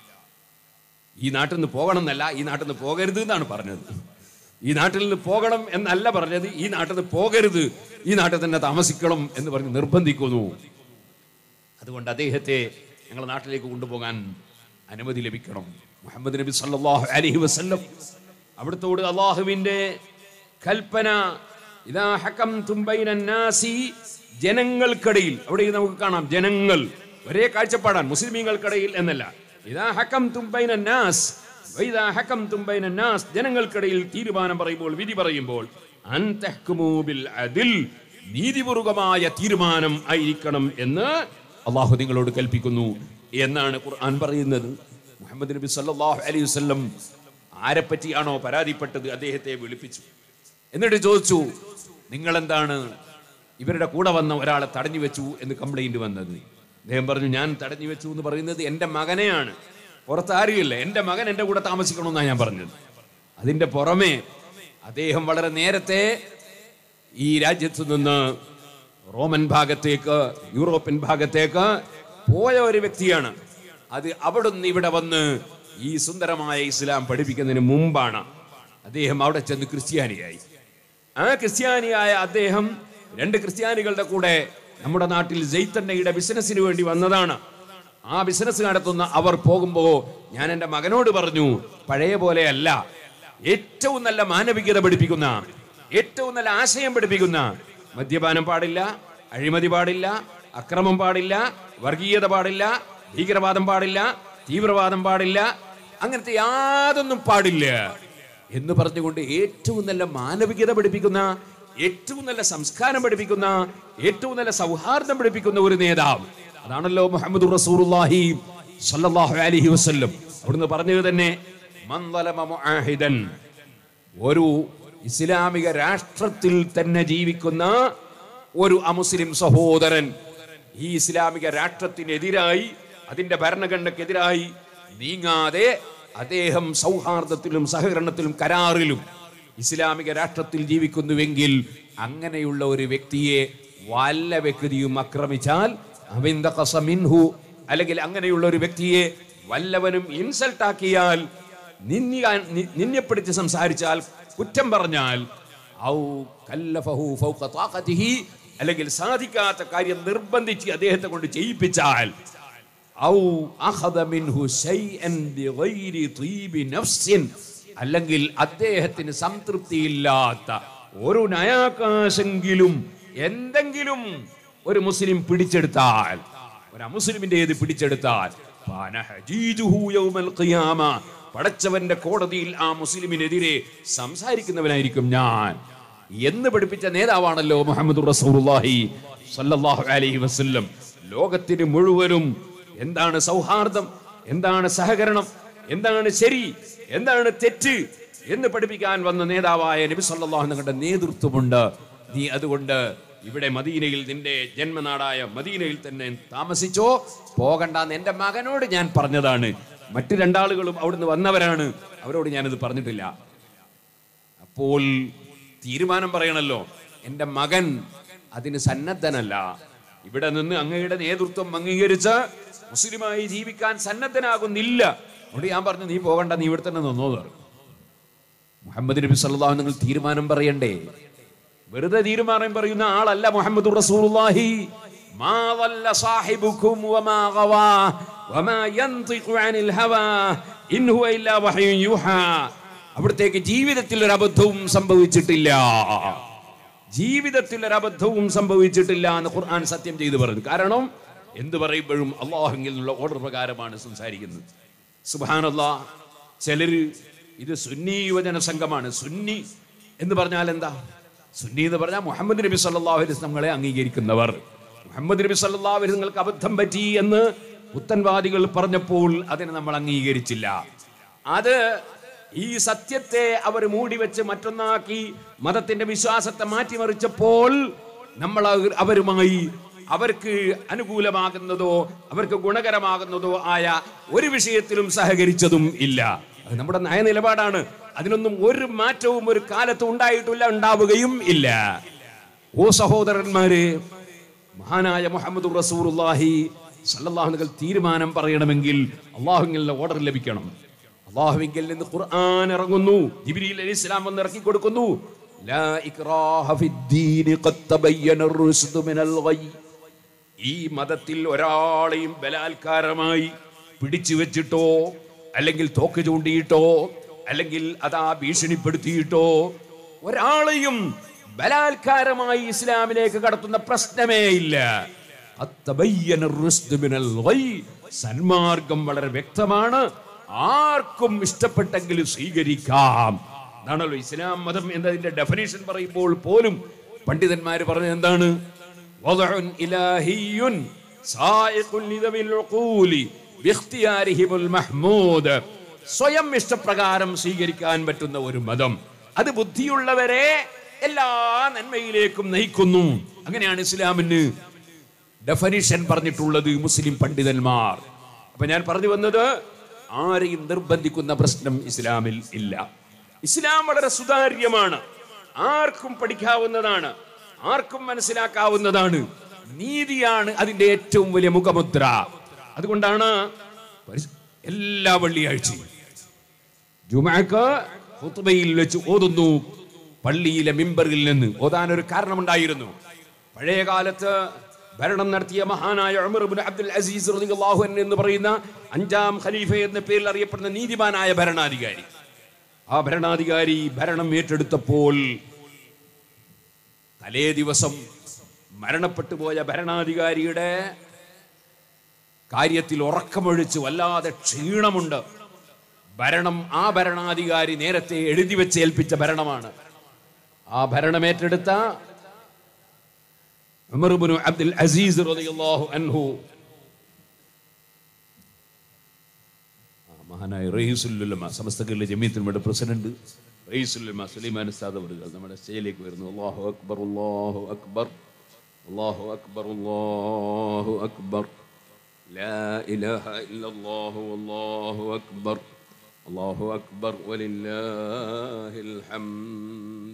ഈ നാട്ടിൽ നിന്ന് പോകണം എന്നല്ല ഈ നാട്ടിൽ നിന്ന് പോകരുത് എന്നാണ് പറഞ്ഞത് ഈ നാട്ടിൽ നിന്ന് പോകണം എന്നല്ല പറഞ്ഞത് ഈ നാട്ടിൽ നിന്ന് പോകരുത് ഈ നാട്ടിൽ തന്നെ താമസിക്കണം എന്ന് പറഞ്ഞ് നിർബന്ധിക്കുന്നു അതുകൊണ്ട് അദ്ദേഹത്തെ ഞങ്ങളുടെ നാട്ടിലേക്ക് കൊണ്ടുപോകാൻ അനുമതി ലഭിക്കണം മുഹമ്മദ് നബി സല്ലല്ലാഹു അലൈഹി വസല്ലം അവിടുത്തോട് അള്ളാഹുവിന്റെ കൽപ്പന ഇതാ ഹക്കംതും ബൈനൻ നാസി ജനങ്ങൾക്കിടയിൽ അവിടെ നമുക്ക് കാണാം ജനങ്ങൾ ഒരേ കാഴ്ചപ്പാടാൻ മുസ്ലിമീങ്ങൾക്കിടയിൽ എന്നല്ല ഇതാ ഹക്കംതും ബൈനൻ നാസ് വൈദാ ഹക്കംതും ബൈനൻ നാസ് ജനങ്ങൾക്കിടയിൽ തീരുമാനം പറയുമ്പോൾ വിധി പറയുമ്പോൾ അൻ തഹ്കുമൂ ബിൽ അദിൽ നീതിപൂർവകമായ തീരുമാനം ആയിരിക്കണം എന്ന് അള്ളാഹു നിങ്ങളോട് കൽപ്പിക്കുന്നു എന്നാണ് ഖുർആൻ പറയുന്നത് മുഹമ്മദ് നബി സല്ലല്ലാഹു അലൈഹി വസല്ലം ആരെപ്പറ്റിയാണോ പരാതിപ്പെട്ടത് അദ്ദേഹത്തെ വിളിപ്പിച്ചു എന്നിട്ട് ചോദിച്ചു നിങ്ങൾ എന്താണ് ഇവരുടെ കൂടെ വന്ന ഒരാളെ തടഞ്ഞു വെച്ചു എന്ന് കംപ്ലൈന്റ് വന്നത് അദ്ദേഹം പറഞ്ഞു ഞാൻ തടഞ്ഞു വെച്ചു എന്ന് പറയുന്നത് എൻ്റെ മകനെയാണ് പുറത്ത് ആരുമില്ല എൻ്റെ മകൻ എൻ്റെ കൂടെ താമസിക്കണമെന്നാണ് ഞാൻ പറഞ്ഞത് അതിൻ്റെ പുറമെ അദ്ദേഹം വളരെ നേരത്തെ ഈ രാജ്യത്ത് നിന്ന് റോമൻ ഭാഗത്തേക്ക് യൂറോപ്യൻ ഭാഗത്തേക്ക് പോയ ഒരു വ്യക്തിയാണ് അത് അവിടുന്ന് ഇവിടെ വന്ന് ഈ സുന്ദരമായ ഇസ്ലാം പഠിപ്പിക്കുന്നതിന് മുമ്പാണ് അദ്ദേഹം അവിടെ ചെന്ന് ക്രിസ്ത്യാനിയായി ആ ക്രിസ്ത്യാനിയായ അദ്ദേഹം രണ്ട് ക്രിസ്ത്യാനികളുടെ കൂടെ നമ്മുടെ നാട്ടിൽ ജെയ്ത്തണ്ണയുടെ ബിസിനസ്സിന് വേണ്ടി വന്നതാണ് ആ ബിസിനസ് നടത്തുന്ന അവർ പോകുമ്പോൾ ഞാൻ എൻ്റെ മകനോട് പറഞ്ഞു പഴയ പോലെയല്ല ഏറ്റവും നല്ല മാനവികത പഠിപ്പിക്കുന്ന ഏറ്റവും നല്ല ആശയം പഠിപ്പിക്കുന്ന മദ്യപാനം പാടില്ല അഴിമതി പാടില്ല അക്രമം പാടില്ല വർഗീയത പാടില്ല ഭീകരവാദം പാടില്ല തീവ്രവാദം പാടില്ല അങ്ങനത്തെ യാതൊന്നും പാടില്ല എന്ന് പറഞ്ഞുകൊണ്ട് ഏറ്റവും നല്ല മാനവികത പഠിപ്പിക്കുന്ന ഏറ്റവും നല്ല സംസ്കാരം പഠിപ്പിക്കുന്ന ഏറ്റവും നല്ല സൗഹാർദ്ദം പഠിപ്പിക്കുന്ന ഒരു നേതാവ് അതാണല്ലോ മുഹമ്മദ് റസൂലുള്ളാഹി സല്ലല്ലാഹു അലൈഹി വസല്ലം അവിടുന്ന് പറഞ്ഞത് തന്നെ മൻ ളലമ മുആഹിദൻ ഒരു ഇസ്ലാമിക രാഷ്ട്രത്തിൽ തന്നെ ജീവിക്കുന്ന ഒരു അമുസ്ലിം സഹോദരൻ ഈ ഇസ്ലാമിക രാഷ്ട്രത്തിനെതിരായി അതിന്റെ ഭരണഘടനക്കെതിരായി നീങ്ങാതെ അദ്ദേഹം സൗഹാർദ്ദത്തിലും സഹകരണത്തിലും കരാറിലും ഇസ്ലാമിക രാഷ്ട്രത്തിൽ ജീവിക്കുന്നുവെങ്കിൽ അങ്ങനെയുള്ള ഒരു വ്യക്തിയെ വല്ല വ്യക്തിയും ആക്രമിച്ചാൽ അവിന്ദ മിൻഹു അല്ലെങ്കിൽ അങ്ങനെയുള്ള ഒരു വ്യക്തിയെ വല്ലവനും ഇൻസൾട്ട് ആക്കിയാൽ നിന്ദിയാൻ നി- നിന്യപ്പെടുത്തി സംസാരിച്ചാൽ കുറ്റം പറഞ്ഞാൽ ഔ കല്ലഫഹു ഫൗക താഖതിഹി അല്ലെങ്കിൽ സാധിക്കാത്ത കാര്യം നിർബന്ധിച്ച് അദ്ദേഹത്തെ കൊണ്ട് ചെയ്യിപ്പിച്ചാൽ ഔ അഖദ മിൻഹു ശൈഅൻ ബിഗൈരി തീബി നഫ്സിൻ അല്ലെങ്കിൽ അദ്ദേഹത്തിന് സംതൃപ്തിയില്ലാത്ത ഒരു നയാകാശെങ്കിലും എന്തെങ്കിലും ഒരു മുസ്ലിം പിടിച്ചെടുത്താൽ ഒരു അമുസ്ലിമിന്റേത് പിടിച്ചെടുത്താൽ ഫനഹജീജുഹു യൗമൽ ഖിയാമ പടച്ചവന്റെ കോടതിയിൽ ആ മുസ്ലിമിനെതിരെ സംസാരിക്കുന്നവനായിരിക്കും ഞാൻ എന്ന് പഠിപ്പിച്ച നേതാവാണല്ലോ മുഹമ്മദ് റസൂലുള്ളാഹി സല്ലല്ലാഹു അലൈഹി വസല്ലം ലോകത്തിന് മുഴുവനും എന്താണ് സൗഹാർദ്ദം എന്താണ് സഹകരണം എന്താണ് ശരി എന്താണ് തെറ്റ് എന്ന് പഠിപ്പിക്കാൻ വന്ന നേതാവായ നബി സല്ലല്ലാഹു നിങ്ങളുടെ നേതൃത്വമുണ്ട് നീ അതുകൊണ്ട് ഇവിടെ മദീനയിൽ നിന്റെ ജന്മനാടായ മദീനയിൽ തന്നെ താമസിച്ചോ പോകണ്ടെന്ന് എൻ്റെ മകനോട് ഞാൻ പറഞ്ഞതാണ് മറ്റു രണ്ടാളുകളും അവിടുന്ന് വന്നവരാണ് അവരോട് ഞാനത് പറഞ്ഞിട്ടില്ല അപ്പോൾ തീരുമാനം പറയണല്ലോ എൻ്റെ മകൻ അതിന് സന്നദ്ധനല്ല ഇവിടെ നിന്ന് അങ്ങയുടെ നേതൃത്വം അംഗീകരിച്ച് മുസ്ലിമായി ജീവിക്കാൻ സന്നദ്ധനാകുന്നില്ല അതുകൊണ്ട് ഞാൻ പറഞ്ഞു നീ പോകണ്ട നീ ഇവിടെ തന്നെ നിന്നോ എന്ന് പറഞ്ഞു. മുഹമ്മദ് നബി സല്ലല്ലാഹു നിങ്ങൾ തീരുമാനം പറയണ്ടേ വെറുതെ തീരുമാനം പറയുന്ന ആളല്ല മുഹമ്മദ് റസൂലുള്ളാഹി മാ ضل صاحبكم وما غوى وما ينطق عن الهوى إن هو إلا وحي يوحى അവിടത്തേക്ക് ജീവിതത്തിൽ ഒരു അബദ്ധവും സംഭവിച്ചിട്ടില്ല ജീവിതത്തിൽ ഒരു അബദ്ധവും സംഭവിച്ചിട്ടില്ല എന്ന് ഖുർആൻ സത്യം ചെയ്തു പറഞ്ഞു കാരണം എന്ത് പറയുമ്പോഴും അള്ളാഹുവിൽ നിന്നുള്ള ഓർഡർ പ്രകാരമാണ് സംസാരിക്കുന്നത് സുബാനല്ലാ ചിലര് ഇത് സുന്നി യുവജന സംഘമാണ് സുന്നി എന്ന് പറഞ്ഞാൽ എന്താ സുന്നി എന്ന് പറഞ്ഞാൽ മുഹമ്മദ് നബി സല്ലല്ലാഹു അലൈഹി വസല്ലം നമ്മളെ അംഗീകരിക്കുന്നവർ മുഹമ്മദ് നബി സല്ലല്ലാഹു അലൈഹി നിങ്ങൾക്ക് അബദ്ധം പറ്റി എന്ന് പുത്തൻവാദികൾ പറഞ്ഞപ്പോൾ അതിനെ നമ്മൾ അംഗീകരിച്ചില്ല അത് ഈ സത്യത്തെ അവർ മൂടി വെച്ച് മറ്റൊന്നാക്കി മതത്തിന്റെ വിശ്വാസത്തെ മാറ്റിമറിച്ചപ്പോൾ നമ്മൾ അവർ- അവരുമായി അവർക്ക് അനുകൂലമാകുന്നതോ അവർക്ക് ഗുണകരമാകുന്നതോ ആയ ഒരു വിഷയത്തിലും സഹകരിച്ചതും ഇല്ല അത് നമ്മുടെ നയനിലപാടാണ് അതിനൊന്നും ഒരു മാറ്റവും ഒരു കാലത്തും ഉണ്ടായിട്ടില്ല ഉണ്ടാവുകയും ഇല്ല ഓ സഹോദരന്മാര് മഹാനായ മുഹമ്മദ് റസൂറുല്ലാഹി സല്ലല്ലാഹുകൾ തീരുമാനം പറയണമെങ്കിൽ അള്ളാഹുവിന്റെ ഓർഡർ ലഭിക്കണം അള്ളാഹുവിങ്കിൽ നിന്ന് ഖുർആൻ ഇറങ്ങുന്നു ജിബ്രീൽ അലൈഹി ഇസ്ലാം വന്ന് ഇറക്കി കൊടുക്കുന്നു ലാ ഇക്റാഹ ഫിദ്ദീനി ഖദ് തബയ്യന റുസ്ദു മിനൽ ഗയ് ഈ മതത്തിൽ ഒരാളെയും ബലാത്കാരമായി പിടിച്ചു വെച്ചിട്ടോ അല്ലെങ്കിൽ തോക്ക് ചൂണ്ടിയിട്ടോ അല്ലെങ്കിൽ അതാ ഭീഷണിപ്പെടുത്തിയിട്ടോ ഒരാളെയും ബലാത്കാരമായി ഇസ്ലാമിലേക്ക് കടത്തുന്ന പ്രശ്നമേ ഇല്ല അത്തബയ്യന റുസ്ദ് മിനൽ ഗയ്. സന്മാർഗം വളരെ വ്യക്തമാണ് ആർക്കും ഇഷ്ടപ്പെട്ടെങ്കിൽ സ്വീകരിക്കാം അതാണല്ലോ ഇസ്ലാം മതം എന്നതിന്റെ ഡെഫിനേഷൻ പറയുമ്പോൾ പോലും പണ്ഡിതന്മാർ പറഞ്ഞത് എന്താണ് وضع إلهي سائق لذوي العقول باختيارهم المحمود സ്വയം ഇഷ്ടപ്രകാരം സ്വീകരിക്കാൻ പറ്റുന്ന ഒരു മതം അത് ബുദ്ധിയുള്ളവരെ എല്ലാ നന്മയിലേക്കും നയിക്കുന്നു അങ്ങനെയാണ് ഇസ്ലാമിന് ഡെഫനിഷൻ പറഞ്ഞിട്ടുള്ളത് മുസ്ലിം പണ്ഡിതന്മാർ അപ്പൊ ഞാൻ പറഞ്ഞു വന്നത് ആരെയും നിർബന്ധിക്കുന്ന പ്രശ്നം ഇസ്ലാമിൽ ഇല്ല ഇസ്ലാം വളരെ സുതാര്യമാണ് ആർക്കും പഠിക്കാവുന്നതാണ് ആർക്കും മനസ്സിലാക്കാവുന്നതാണ് നീതിയാണ് അതിന്റെ ഏറ്റവും വലിയ മുഖമുദ്ര അതുകൊണ്ടാണ് പരിശു- എല്ലാ വെള്ളിയാഴ്ചയും ജുമാക്ക് ഖുത്ബയിൽ വെച്ച് ഓതുന്നു പള്ളിയിലെ മിമ്പറിൽ നിന്ന് ഓതാൻ ഒരു കാരണമുണ്ടായിരുന്നു പഴയ കാലത്ത് ഭരണം നടത്തിയ മഹാനായ ഉമർ ഇബ്നു അബ്ദുൽ അസീസ് റളിയല്ലാഹു അൻഹു എന്ന് പറയുന്ന അഞ്ചാം ഖലീഫ എന്ന പേരിൽ അറിയപ്പെടുന്ന നീതിമാനായ ഭരണാധികാരി ആ ഭരണാധികാരി ഭരണം ഏറ്റെടുത്തപ്പോൾ തലേ ദിവസം മരണപ്പെട്ടു പോയ ഭരണാധികാരിയുടെ കാര്യത്തിൽ ഉറക്കമൊഴിച്ച് വല്ലാതെ ക്ഷീണമുണ്ട് ഭരണം ആ ഭരണാധികാരി നേരത്തെ എഴുതി വെച്ച് ഏൽപ്പിച്ച ഭരണമാണ് ആ ഭരണമേറ്റെടുത്ത ഉമർ ഇബ്നു അബ്ദുൽ അസീസ് റളിയല്ലാഹു അൻഹു ആ മഹാനായ റയീസുല്ലുലമ സമസ്ത കേരള ജമീയത്തിനുടെ പ്രസിഡന്റ് റയീസുല്ലുലമ സുലൈമാൻ ഉസ്താദ് അവറുകൾ നമ്മുടെ സ്റ്റേജിലേക്ക് വരുന്നു അല്ലാഹു അക്ബർ അല്ലാഹു അക്ബർ അല്ലാഹു അക്ബർ അല്ലാഹു അക്ബർ لا إله إلا الله والله أكبر الله أكبر ولله الحمد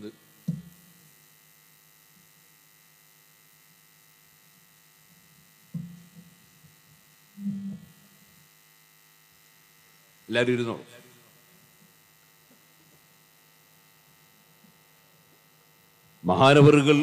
എല്ലാവരും ഇരുന്നോളൂ മഹാനവറുകൾ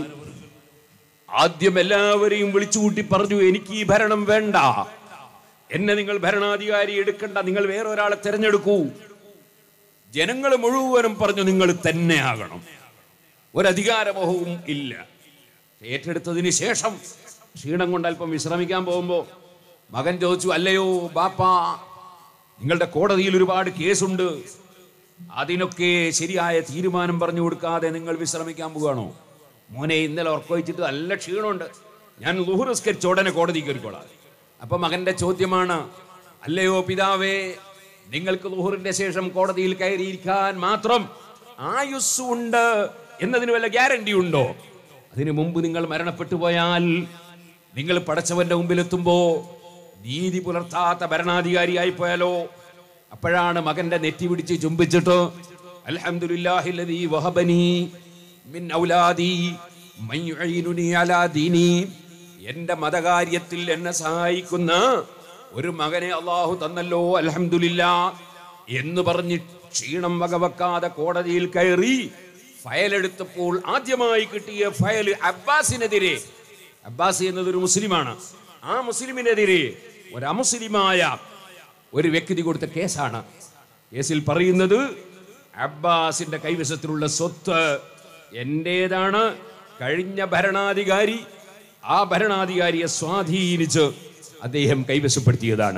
ആദ്യം എല്ലാവരെയും വിളിച്ചുകൂട്ടി പറഞ്ഞു എനിക്ക് ഈ ഭരണം വേണ്ട എന്നെ നിങ്ങൾ ഭരണാധികാരി എടുക്കണ്ട നിങ്ങൾ വേറെ ഒരാളെ തിരഞ്ഞെടുക്കൂ ജനങ്ങൾ മുഴുവനും പറഞ്ഞു നിങ്ങൾ തന്നെ ആകണം ഒരധികാരമോഹവും ഇല്ല ഏറ്റെടുത്തതിന് ശേഷം ക്ഷീണം കൊണ്ട് അല്പം വിശ്രമിക്കാൻ പോകുമ്പോ മകൻ ചോദിച്ചു അല്ലയോ ബാപ്പാ നിങ്ങളുടെ കോടതിയിൽ ഒരുപാട് കേസുണ്ട് അതിനൊക്കെ ശരിയായ തീരുമാനം പറഞ്ഞു കൊടുക്കാതെ നിങ്ങൾ വിശ്രമിക്കാൻ പോവുകയാണോ മോനെ ഇന്നലെ ഉറക്കൊഴിച്ചിട്ട് നല്ല ക്ഷീണമുണ്ട് ഞാൻ ലുഹുറസ്കരിച്ച ഉടനെ കോടതി കയറിക്കോളാം അപ്പൊ മകന്റെ ചോദ്യമാണ് അല്ലയോ പിതാവേ നിങ്ങൾക്ക് ലുഹുറിന്റെ ശേഷം കോടതിയിൽ കയറിയിരിക്കാൻ മാത്രം ആയുസ് ഉണ്ട് എന്നതിന് വല്ല ഗ്യാരണ്ടി ഉണ്ടോ അതിനു മുമ്പ് നിങ്ങൾ മരണപ്പെട്ടു പോയാൽ നിങ്ങൾ പടച്ചവന്റെ മുമ്പിലെത്തുമ്പോ നീതി പുലർത്താത്ത ഭരണാധികാരിയായി പോയാലോ അപ്പോഴാണ് മകന്റെ നെറ്റി പിടിച്ച് ചുംബിച്ചിട്ട് അൽഹംദുലില്ലാഹില്ലദീ വഹബനി മിൻ ഔലാദി മൻ യുഈനുനി അലാ ദീനി എന്റെ മതകാര്യത്തിൽ എന്നെ സഹായിക്കുന്ന ഒരു മകനെ അള്ളാഹു തന്നല്ലോ അൽഹംദുലില്ലാ എന്ന് പറഞ്ഞ് ക്ഷീണം വകവെക്കാതെ കോടതിയിൽ കയറി ഫയൽ എടുത്തപ്പോൾ ആദ്യമായി കിട്ടിയ ഫയൽ അബ്ബാസിനെതിരെ അബ്ബാസ് എന്നതൊരു മുസ്ലിമാണ് ആ മുസ്ലിമിനെതിരെ ഒരു അമുസ്ലിമായ ഒരു വ്യക്തി കൊടുത്ത കേസാണ് കേസിൽ പറയുന്നത് അബ്ബാസിന്റെ കൈവശത്തിലുള്ള സ്വത്ത് എന്റേതാണ് കഴിഞ്ഞ ഭരണാധികാരി ആ ഭരണാധികാരിയെ സ്വാധീനിച്ച് അദ്ദേഹം കൈവശപ്പെടുത്തിയതാണ്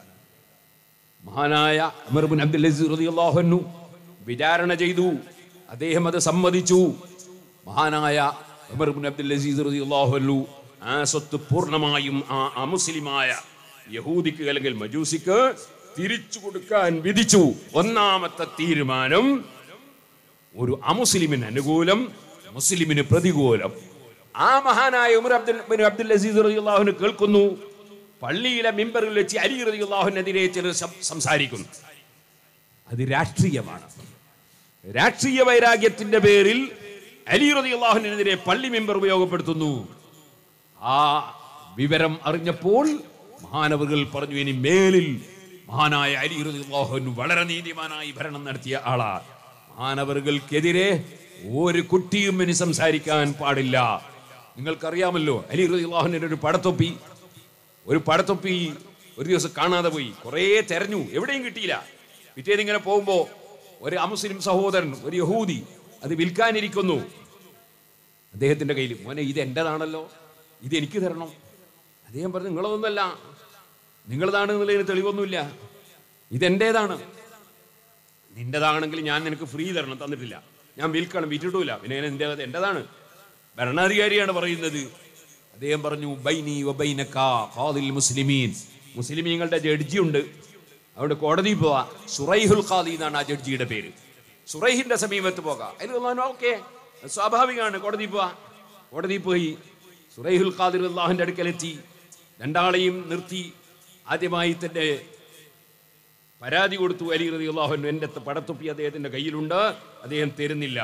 മഹാനായ അമർബുൻ അബ്ദുൽ അസീസ് റളിയല്ലാഹു അൻഹു വിചാരണ ചെയ്തു അദ്ദേഹം അത് സമ്മതിച്ചു മഹാനായ അമർബുൻ അബ്ദുൽ അസീസ് റളിയല്ലാഹു അൻഹു ആ സ്വത്ത് പൂർണ്ണമായും ആ അമുസ്ലിമായ യഹൂദിക്ക് അല്ലെങ്കിൽ മജൂസിക്ക് തിരിച്ചു കൊടുക്കാൻ വിധിച്ചു ഒന്നാമത്തെ തീരുമാനം ഒരു അമുസ്ലിമിന് അനുകൂലം മുസ്ലിമിന് പ്രതികൂലം ആ മഹാനായ Umar Abdul bin Abdul Aziz റളിയല്ലാഹുവിന് കേൾക്കുന്നു പള്ളിയിലെ മിമ്പറിൽ വെച്ച് അലി റളിയല്ലാഹുവിനെതിരെ ചിലർ സം- സംസാരിക്കുന്നു അത് രാഷ്ട്രീയമാണ് രാഷ്ട്രീയ വൈരാഗ്യത്തിന്റെ പേരിൽ അലി റളിയല്ലാഹുവിനെതിരെ പള്ളി മെമ്പർ ഉപയോഗപ്പെടുത്തുന്നു ആ വിവരം അറിഞ്ഞപ്പോൾ മഹാനവറുകൾ പറഞ്ഞു ഇനി മേലിൽ മഹാനായ അലി റളിയല്ലാഹു വളരെ നീതിമാനായി ഭരണം നടത്തിയ ആളാ മഹാനവറുകൾക്കെതിരെ ഒരു കുട്ടിയും ഇനി സംസാരിക്കാൻ പാടില്ല നിങ്ങൾക്കറിയാമല്ലോ അലി റളിയല്ലാഹുവിന്റെ ഒരു പടത്തൊപ്പി ഒരു പടത്തൊപ്പി ഒരു ദിവസം കാണാതെ പോയി കുറേ തെരഞ്ഞു എവിടെയും കിട്ടിയില്ല പിറ്റേന്ന് ഇങ്ങനെ പോകുമ്പോ ഒരു അമുസ്ലിം സഹോദരൻ ഒരു യഹൂദി അത് വിൽക്കാനിരിക്കുന്നു അദ്ദേഹത്തിന്റെ കയ്യിൽ മോനെ ഇത് എന്റേതാണല്ലോ ഇത് എനിക്ക് തരണം അദ്ദേഹം പറഞ്ഞു നിങ്ങളതൊന്നല്ല നിങ്ങളതാണ് എന്നുള്ളതിന് തെളിവൊന്നുമില്ല ഇതെന്റേതാണ് നിന്റേതാണെങ്കിൽ ഞാൻ നിനക്ക് ഫ്രീ തരണം തന്നിട്ടില്ല ഞാൻ വിൽക്കണം വിറ്റിട്ടില്ല പിന്നെ ഞാൻ എന്റെ എന്റേതാണ് ഭരണാധികാരിയാണ് പറയുന്നത് അദ്ദേഹം പറഞ്ഞു ബൈനി വബൈനക ഖാദിൽ മുസ്ലിമീൻ മുസ്ലിമീങ്ങളുടെ ജഡ്ജി ഉണ്ട് അതുകൊണ്ട് കോടതി പോവാ സുറൈഹുൽ ഖാദി എന്നാണ് ആ ജഡ്ജിയുടെ പേര് സുറൈഹിന്റെ സമീപത്ത് പോകാം അതിൽ ഓക്കെ സ്വാഭാവികമാണ് കോടതി പോവാ കോടതി പോയി സുറൈഹുൽ ഖാദിർ അള്ളാഹുന്റെ അടുക്കലെത്തി രണ്ടാളെയും നിർത്തി ആദ്യമായി തന്റെ പരാതി കൊടുത്തു അലി റതി അള്ളാഹുൻ എൻ്റെ പടത്തൊപ്പി അദ്ദേഹത്തിന്റെ കയ്യിലുണ്ട് അദ്ദേഹം തരുന്നില്ല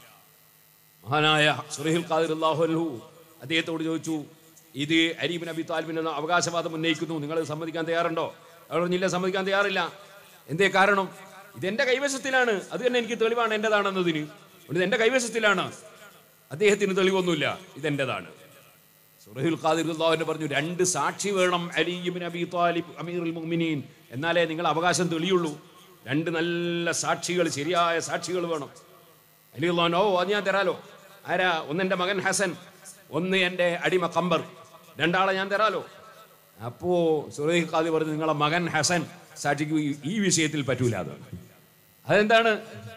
മഹാനായ സുറൈഹുൽ ഖാദിർ അള്ളാഹുലു അദ്ദേഹത്തോട് ചോദിച്ചു ഇത് അരീബിൻ അബി താലിബിൻ എന്ന അവകാശവാദം ഉന്നയിക്കുന്നു നിങ്ങൾ സമ്മതിക്കാൻ തയ്യാറുണ്ടോ അവർ പറഞ്ഞില്ല സമ്മതിക്കാൻ തയ്യാറില്ല എന്തേ കാരണം ഇതെന്റെ കൈവശത്തിലാണ് അത് തന്നെ എനിക്ക് തെളിവാണ് എന്റേതാണെന്നതിന് ഇത് എന്റെ കൈവശത്തിലാണ് അദ്ദേഹത്തിന് തെളിവൊന്നുമില്ല ഇതെന്റേതാണ് സുറഹുൽ ഖാദിർ അള്ളാഹുവിനെ പറഞ്ഞു രണ്ട് സാക്ഷി വേണം അലിബിൻ അബി താലിബ് അമീറുൽ മുഅ്മിനീൻ എന്നാലേ നിങ്ങൾ അവകാശം തെളിയുള്ളൂ രണ്ട് നല്ല സാക്ഷികൾ ശരിയായ സാക്ഷികൾ വേണം അലി അള്ളാഹൻ ഓ അത് ഞാൻ തരാലോ ആരാ ഒന്ന് എൻ്റെ മകൻ ഹസൻ ഒന്ന് എൻ്റെ അടിമ കമ്പർ രണ്ടാളെ ഞാൻ തരാലോ അപ്പോ സുറഹുൽ ഖാദി പറഞ്ഞു നിങ്ങളെ മകൻ ഹസൻ സാക്ഷിക്ക് ഈ- ഈ വിഷയത്തിൽ പറ്റൂല അത് അതെന്താണ്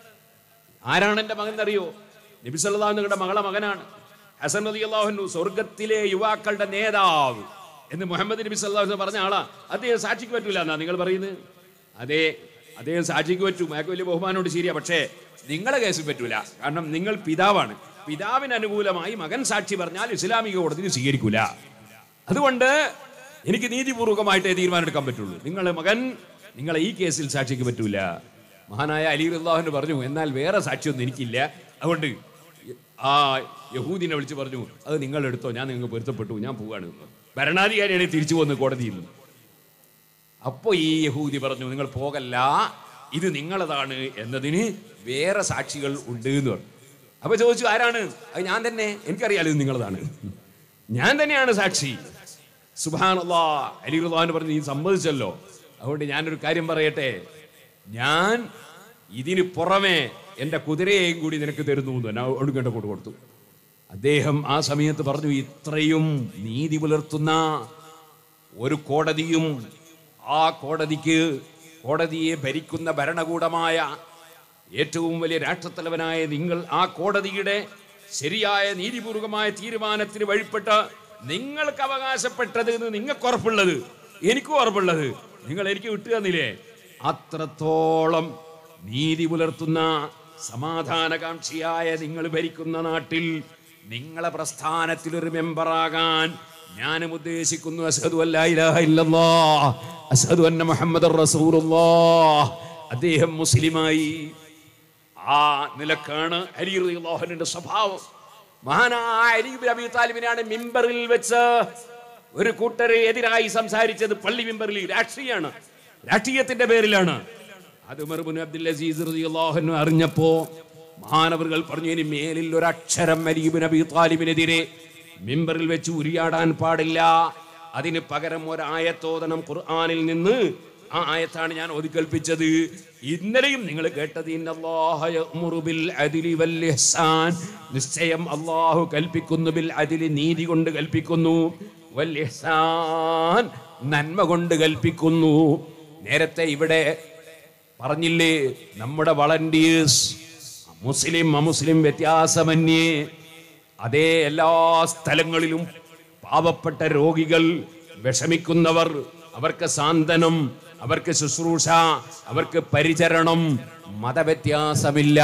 ആരാണ് എൻ്റെ മകൻ എന്നറിയോ നബി സല്ലല്ലാഹു നിങ്ങളുടെ മകളെ മകനാണ് ഹസൻ റതി അള്ളാഹുനു സ്വർഗത്തിലെ യുവാക്കളുടെ നേതാവ് എന്ന് മുഹമ്മദ് നബി സല്ലല്ലാഹു അലൈഹി വസല്ലം പറഞ്ഞ ആളാ അദ്ദേഹം സാക്ഷിക്ക് പറ്റൂല എന്നാ നിങ്ങൾ പറയുന്നത് അതെ അദ്ദേഹം സാക്ഷിക്ക് പറ്റും അയാൾക്ക് വലിയ ബഹുമാനമുണ്ട് ശരിയാ പക്ഷേ നിങ്ങളെ കേസിൽ പറ്റൂല കാരണം നിങ്ങൾ പിതാവാണ് പിതാവിന് അനുകൂലമായി മകൻ സാക്ഷി പറഞ്ഞാൽ ഇസ്ലാമിക കോടതി സ്വീകരിക്കൂല അതുകൊണ്ട് എനിക്ക് നീതിപൂർവകമായിട്ടേ തീരുമാനമെടുക്കാൻ പറ്റുള്ളൂ നിങ്ങളെ മകൻ നിങ്ങളെ ഈ കേസിൽ സാക്ഷിക്ക് പറ്റൂല മഹാനായ അലി അള്ളാഹുന് പറഞ്ഞു എന്നാൽ വേറെ സാക്ഷിയൊന്നും എനിക്കില്ല അതുകൊണ്ട് ആ യഹൂദിനെ വിളിച്ച് പറഞ്ഞു അത് നിങ്ങൾ എടുത്തോ ഞാൻ നിങ്ങൾക്ക് പൊരുത്തപ്പെട്ടു ഞാൻ പോവാണ് ഭരണാധികാരിയാണ് തിരിച്ചു വന്ന് കോടതിയിൽ നിന്ന് അപ്പോ ഈ യഹൂദി പറഞ്ഞു നിങ്ങൾ പോകല്ല ഇത് നിങ്ങളതാണ് എന്നതിന് വേറെ സാക്ഷികൾ ഉണ്ട് എന്ന് പറഞ്ഞു അപ്പൊ ചോദിച്ചു ആരാണ് അത് ഞാൻ തന്നെ എനിക്കറിയാലോ ഇത് നിങ്ങളതാണ് ഞാൻ തന്നെയാണ് സാക്ഷി സുബാനല്ലാ അലി റുദാൻ പറഞ്ഞു നീ സമ്മതിച്ചല്ലോ അതുകൊണ്ട് ഞാനൊരു കാര്യം പറയട്ടെ ഞാൻ ഇതിന് പുറമെ എൻ്റെ കുതിരയെയും കൂടി നിനക്ക് തരുന്നു എന്ന് ഞാൻ ഒടുക്കേണ്ട കൊണ്ട് കൊടുത്തു അദ്ദേഹം ആ സമയത്ത് പറഞ്ഞു ഇത്രയും നീതി പുലർത്തുന്ന ഒരു കോടതിയും ആ കോടതിക്ക് കോടതിയെ ഭരിക്കുന്ന ഭരണകൂടമായ ഏറ്റവും വലിയ രാഷ്ട്രത്തലവനായ നിങ്ങൾ ആ കോടതിയുടെ ശരിയായ നീതിപൂർവകമായ തീരുമാനത്തിന് വഴിപ്പെട്ട് നിങ്ങൾക്ക് അവകാശപ്പെട്ടത് എന്ന് നിങ്ങൾക്ക് ഉറപ്പുള്ളത് എനിക്കും ഉറപ്പുള്ളത് നിങ്ങൾ എനിക്ക് വിട്ടു തന്നില്ലേ അത്രത്തോളം നീതി പുലർത്തുന്ന സമാധാനകാംക്ഷിയായ നിങ്ങൾ ഭരിക്കുന്ന നാട്ടിൽ നിങ്ങളെ പ്രസ്ഥാനത്തിൽ ഒരു മെമ്പറാകാൻ ഞാനും ഉദ്ദേശിക്കുന്നു അസ്ഹദു അല്ലാ ഇലാഹ ഇല്ലല്ലാഹ് അസ്ഹദു അന്ന മുഹമ്മദർ റസൂലുള്ളാഹ് അദ്ദേഹം മുസ്ലിമായി ആ നിലക്കാണ് അലി റളിയല്ലാഹുവിന്റെ സ്വഭാവം മഹാനായ അലി ഇബ്നു അബി താലിബിനാണ് മിമ്പറിൽ വെച്ച് ഒരു കൂട്ടരെ എതിരായി സംസാരിച്ചത് പള്ളി മിമ്പറിൽ രാഷ്ട്രീയമാണ് രാഷ്ട്രീയത്തിന്റെ പേരിലാണ് അത് ഉമർബിൻ അബ്ദുൽ അസീസ് റളിയല്ലാഹു അൻഹു അറിഞ്ഞപ്പോ മഹാനവറുകൾ പറഞ്ഞു ഇനി മേലിൽ ഒരു അക്ഷരം അലീബിൻ അബി താലിബിനെതിരെ മിമ്പറിൽ വെച്ച് ഉരിയാടാൻ പാടില്ല അതിന് പകരം ഒരായത്തോദനം ഖുർആനിൽ നിന്ന് ആ ആയത്താണ് ഞാൻ ഒതുക്കൽപ്പിച്ചത് ഇന്നലെയും നിങ്ങൾ കേട്ടത് ഇന്നല്ലാഹ യഅ്മുറു ബിൽ അദ്ലി വൽ ഇഹ്സാൻ നിശ്ചയം അല്ലാഹു കൽപ്പിക്കുന്നു ബിൽ അദ്ലി നീതി കൊണ്ട് കൽപ്പിക്കുന്നു വൽ ഇഹ്സാൻ നന്മ കൊണ്ട് കൽപ്പിക്കുന്നു നേരത്തെ ഇവിടെ പറഞ്ഞില്ലേ നമ്മുടെ വളണ്ടിയേഴ്സ് മുസ്ലിം അമുസ്ലിം വ്യത്യാസമന്യേ അതേ എല്ലാ സ്ഥലങ്ങളിലും പാവപ്പെട്ട രോഗികൾ വിഷമിക്കുന്നവർ അവർക്ക് സാന്ത്വനം അവർക്ക് ശുശ്രൂഷ അവർക്ക് പരിചരണം മതവ്യത്യാസമില്ല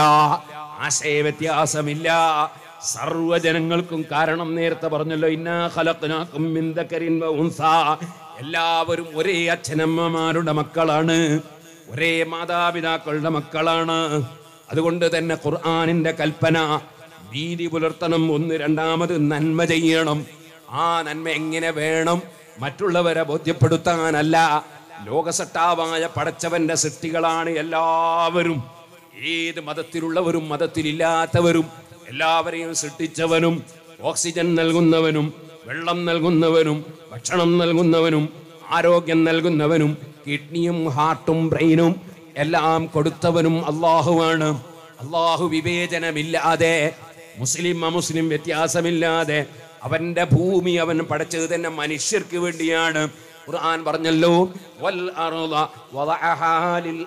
ആശയവ്യത്യാസമില്ല സർവ്വജനങ്ങൾക്കും കാരണം നേരത്തെ പറഞ്ഞല്ലോ ഇന്നാ ഖലഖ്നാകും മിൻ ദക്കരിൻ വ ഉൻസാ എല്ലാവരും ഒരേ അച്ഛനമ്മമാരുടെ മക്കളാണ് ഒരേ മാതാപിതാക്കളുടെ മക്കളാണ് അതുകൊണ്ട് തന്നെ ഖുർആനിന്റെ കൽപ്പന നീതി പുലർത്തണം ഒന്ന് രണ്ടാമത് നന്മ ചെയ്യണം ആ നന്മ എങ്ങനെ വേണം മറ്റുള്ളവരെ ബോധ്യപ്പെടുത്താനല്ല ലോകസട്ടാവായ പടച്ചവന്റെ സൃഷ്ടികളാണ് എല്ലാവരും ഏത് മതത്തിലുള്ളവരും മതത്തിലില്ലാത്തവരും എല്ലാവരെയും സൃഷ്ടിച്ചവനും ഓക്സിജൻ നൽകുന്നവനും വെള്ളം നൽകുന്നവനും ഭക്ഷണം നൽകുന്നവനും ആരോഗ്യം നൽകുന്നവനും കിഡ്നിയും ഹാർട്ടും ബ്രെയിനും എല്ലാം കൊടുത്തവനും അള്ളാഹുവാണ് അള്ളാഹു വിവേചനമില്ലാതെ മുസ്ലിം അമുസ്ലിം വ്യത്യാസമില്ലാതെ അവന്റെ ഭൂമി അവൻ പടച്ചത് തന്നെ മനുഷ്യർക്ക് വേണ്ടിയാണ് ഖുർആൻ പറഞ്ഞല്ലോ വൽ അർള വദഅഹാ ലിൽ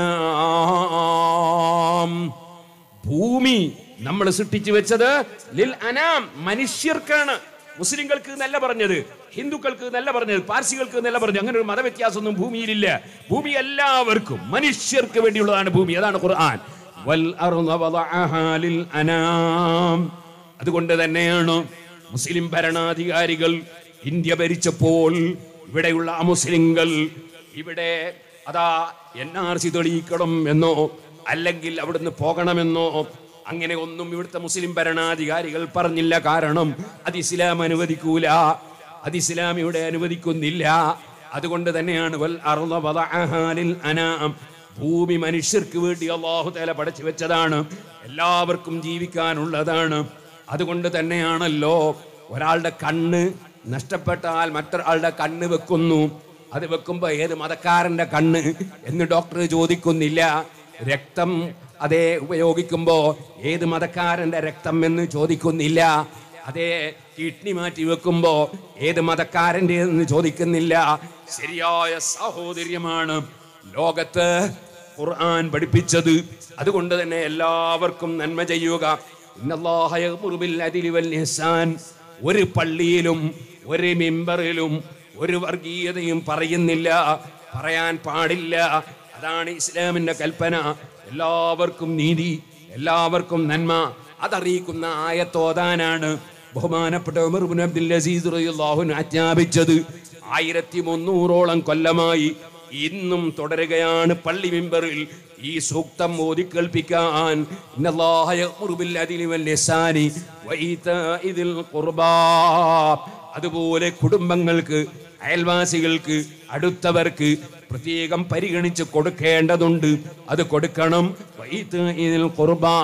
അനാം ഭൂമി നമ്മൾ സൃഷ്ടിച്ചു വെച്ചത് ലിൽ അനാം മനുഷ്യർക്കാണ് മുസ്ലിങ്ങൾക്ക് നല്ല പറഞ്ഞത് ഹിന്ദുക്കൾക്ക് നല്ല പറഞ്ഞത് പാർസികൾക്ക് നല്ല പറഞ്ഞത് അങ്ങനെ ഒരു മതവ്യത്യാസമൊന്നും ഭൂമിയിലില്ല ഭൂമി എല്ലാവർക്കും മനുഷ്യർക്ക് വേണ്ടിയുള്ളതാണ് ഭൂമി അതാണ് ഖുർആൻ വൽ അർള വദഅഹാ ലിൽ അനാം അതുകൊണ്ട് തന്നെയാണ് മുസ്ലിം ഭരണാധികാരികൾ ഇന്ത്യ ഭരിച്ചപ്പോൾ ഇവിടെയുള്ള അമുസ്ലിങ്ങൾ ഇവിടെ അതാ എൻ ആർ സി തെളിയിക്കണം എന്നോ അല്ലെങ്കിൽ അവിടുന്ന് പോകണമെന്നോ അങ്ങനെ ഒന്നും ഇവിടുത്തെ മുസ്ലിം ഭരണാധികാരികൾ പറഞ്ഞില്ല കാരണം അത് ഇസ്ലാം അനുവദിക്കൂല അത് ഇസ്ലാം ഇവിടെ അനുവദിക്കുന്നില്ല അതുകൊണ്ട് തന്നെയാണ് വൽ അർള വദഅഹാ ലിൽ അനാം ഭൂമി മനുഷ്യർക്ക് വേണ്ടി അള്ളാഹു തല പടച്ചു വെച്ചതാണ് എല്ലാവർക്കും ജീവിക്കാനുള്ളതാണ് അതുകൊണ്ട് തന്നെയാണല്ലോ ഒരാളുടെ കണ്ണ് നഷ്ടപ്പെട്ടാൽ മറ്റൊരാളുടെ കണ്ണ് വെക്കുന്നു അത് വെക്കുമ്പോ ഏത് മതക്കാരന്റെ കണ്ണ് എന്ന് ഡോക്ടർ ചോദിക്കുന്നില്ല രക്തം അതേ ഉപയോഗിക്കുമ്പോ ഏത് മതക്കാരന്റെ രക്തം എന്ന് ചോദിക്കുന്നില്ല അതേ കിഡ്നി മാറ്റി വെക്കുമ്പോ ഏത് മതക്കാരൻ്റെ എന്ന് ചോദിക്കുന്നില്ല ശരിയായ സാഹോദര്യമാണ് ലോകത്ത് ഖുർആൻ പഠിപ്പിച്ചത് അതുകൊണ്ട് തന്നെ എല്ലാവർക്കും നന്മ ചെയ്യുക ഇന്നല്ലാഹ യഅ്മുറു ബിൽ അദ്ലി വൽ ഇഹ്സാൻ ഒരു പള്ളിയിലും ഒരു മിമ്പറിലും ഒരു വർഗീയതയും പറയുന്നില്ല പറയാൻ പാടില്ല അതാണ് ഇസ്ലാമിന്റെ കൽപ്പന എല്ലാവർക്കും നീതി എല്ലാവർക്കും നന്മ അതറിയിക്കുന്ന ആയത്തോതാനാണ് ബഹുമാനപ്പെട്ട ഉമർ ഇബ്നു അബ്ദുൽ അസീസ് റളിയല്ലാഹു അൻഹു ആജ്ഞാപിച്ചത് ആയിരത്തി മുന്നൂറോളം കൊല്ലമായി ഇന്നും തുടരുകയാണ് പള്ളി മിമ്പറിൽ ഈ സൂക്തം ഓതി കേൾപ്പിക്കാൻ ഇന്നല്ലാഹ യഅ്മുറു ബിൽ അദ്ലി വൽ ഇഹ്സാനി വഈതാഇ ദിൽ ഖുർബാ അതുപോലെ കുടുംബങ്ങൾക്ക് അയൽവാസികൾക്ക് അടുത്തവർക്ക് പ്രത്യേകം പരിഗണിച്ച് കൊടുക്കേണ്ടതുണ്ട് അത് കൊടുക്കണം വഈതാഇ ദിൽ ഖുർബാ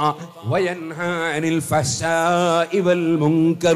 വയൻഹാ അനിൽ ഫഹ്ശാഇ വൽ മുൻകർ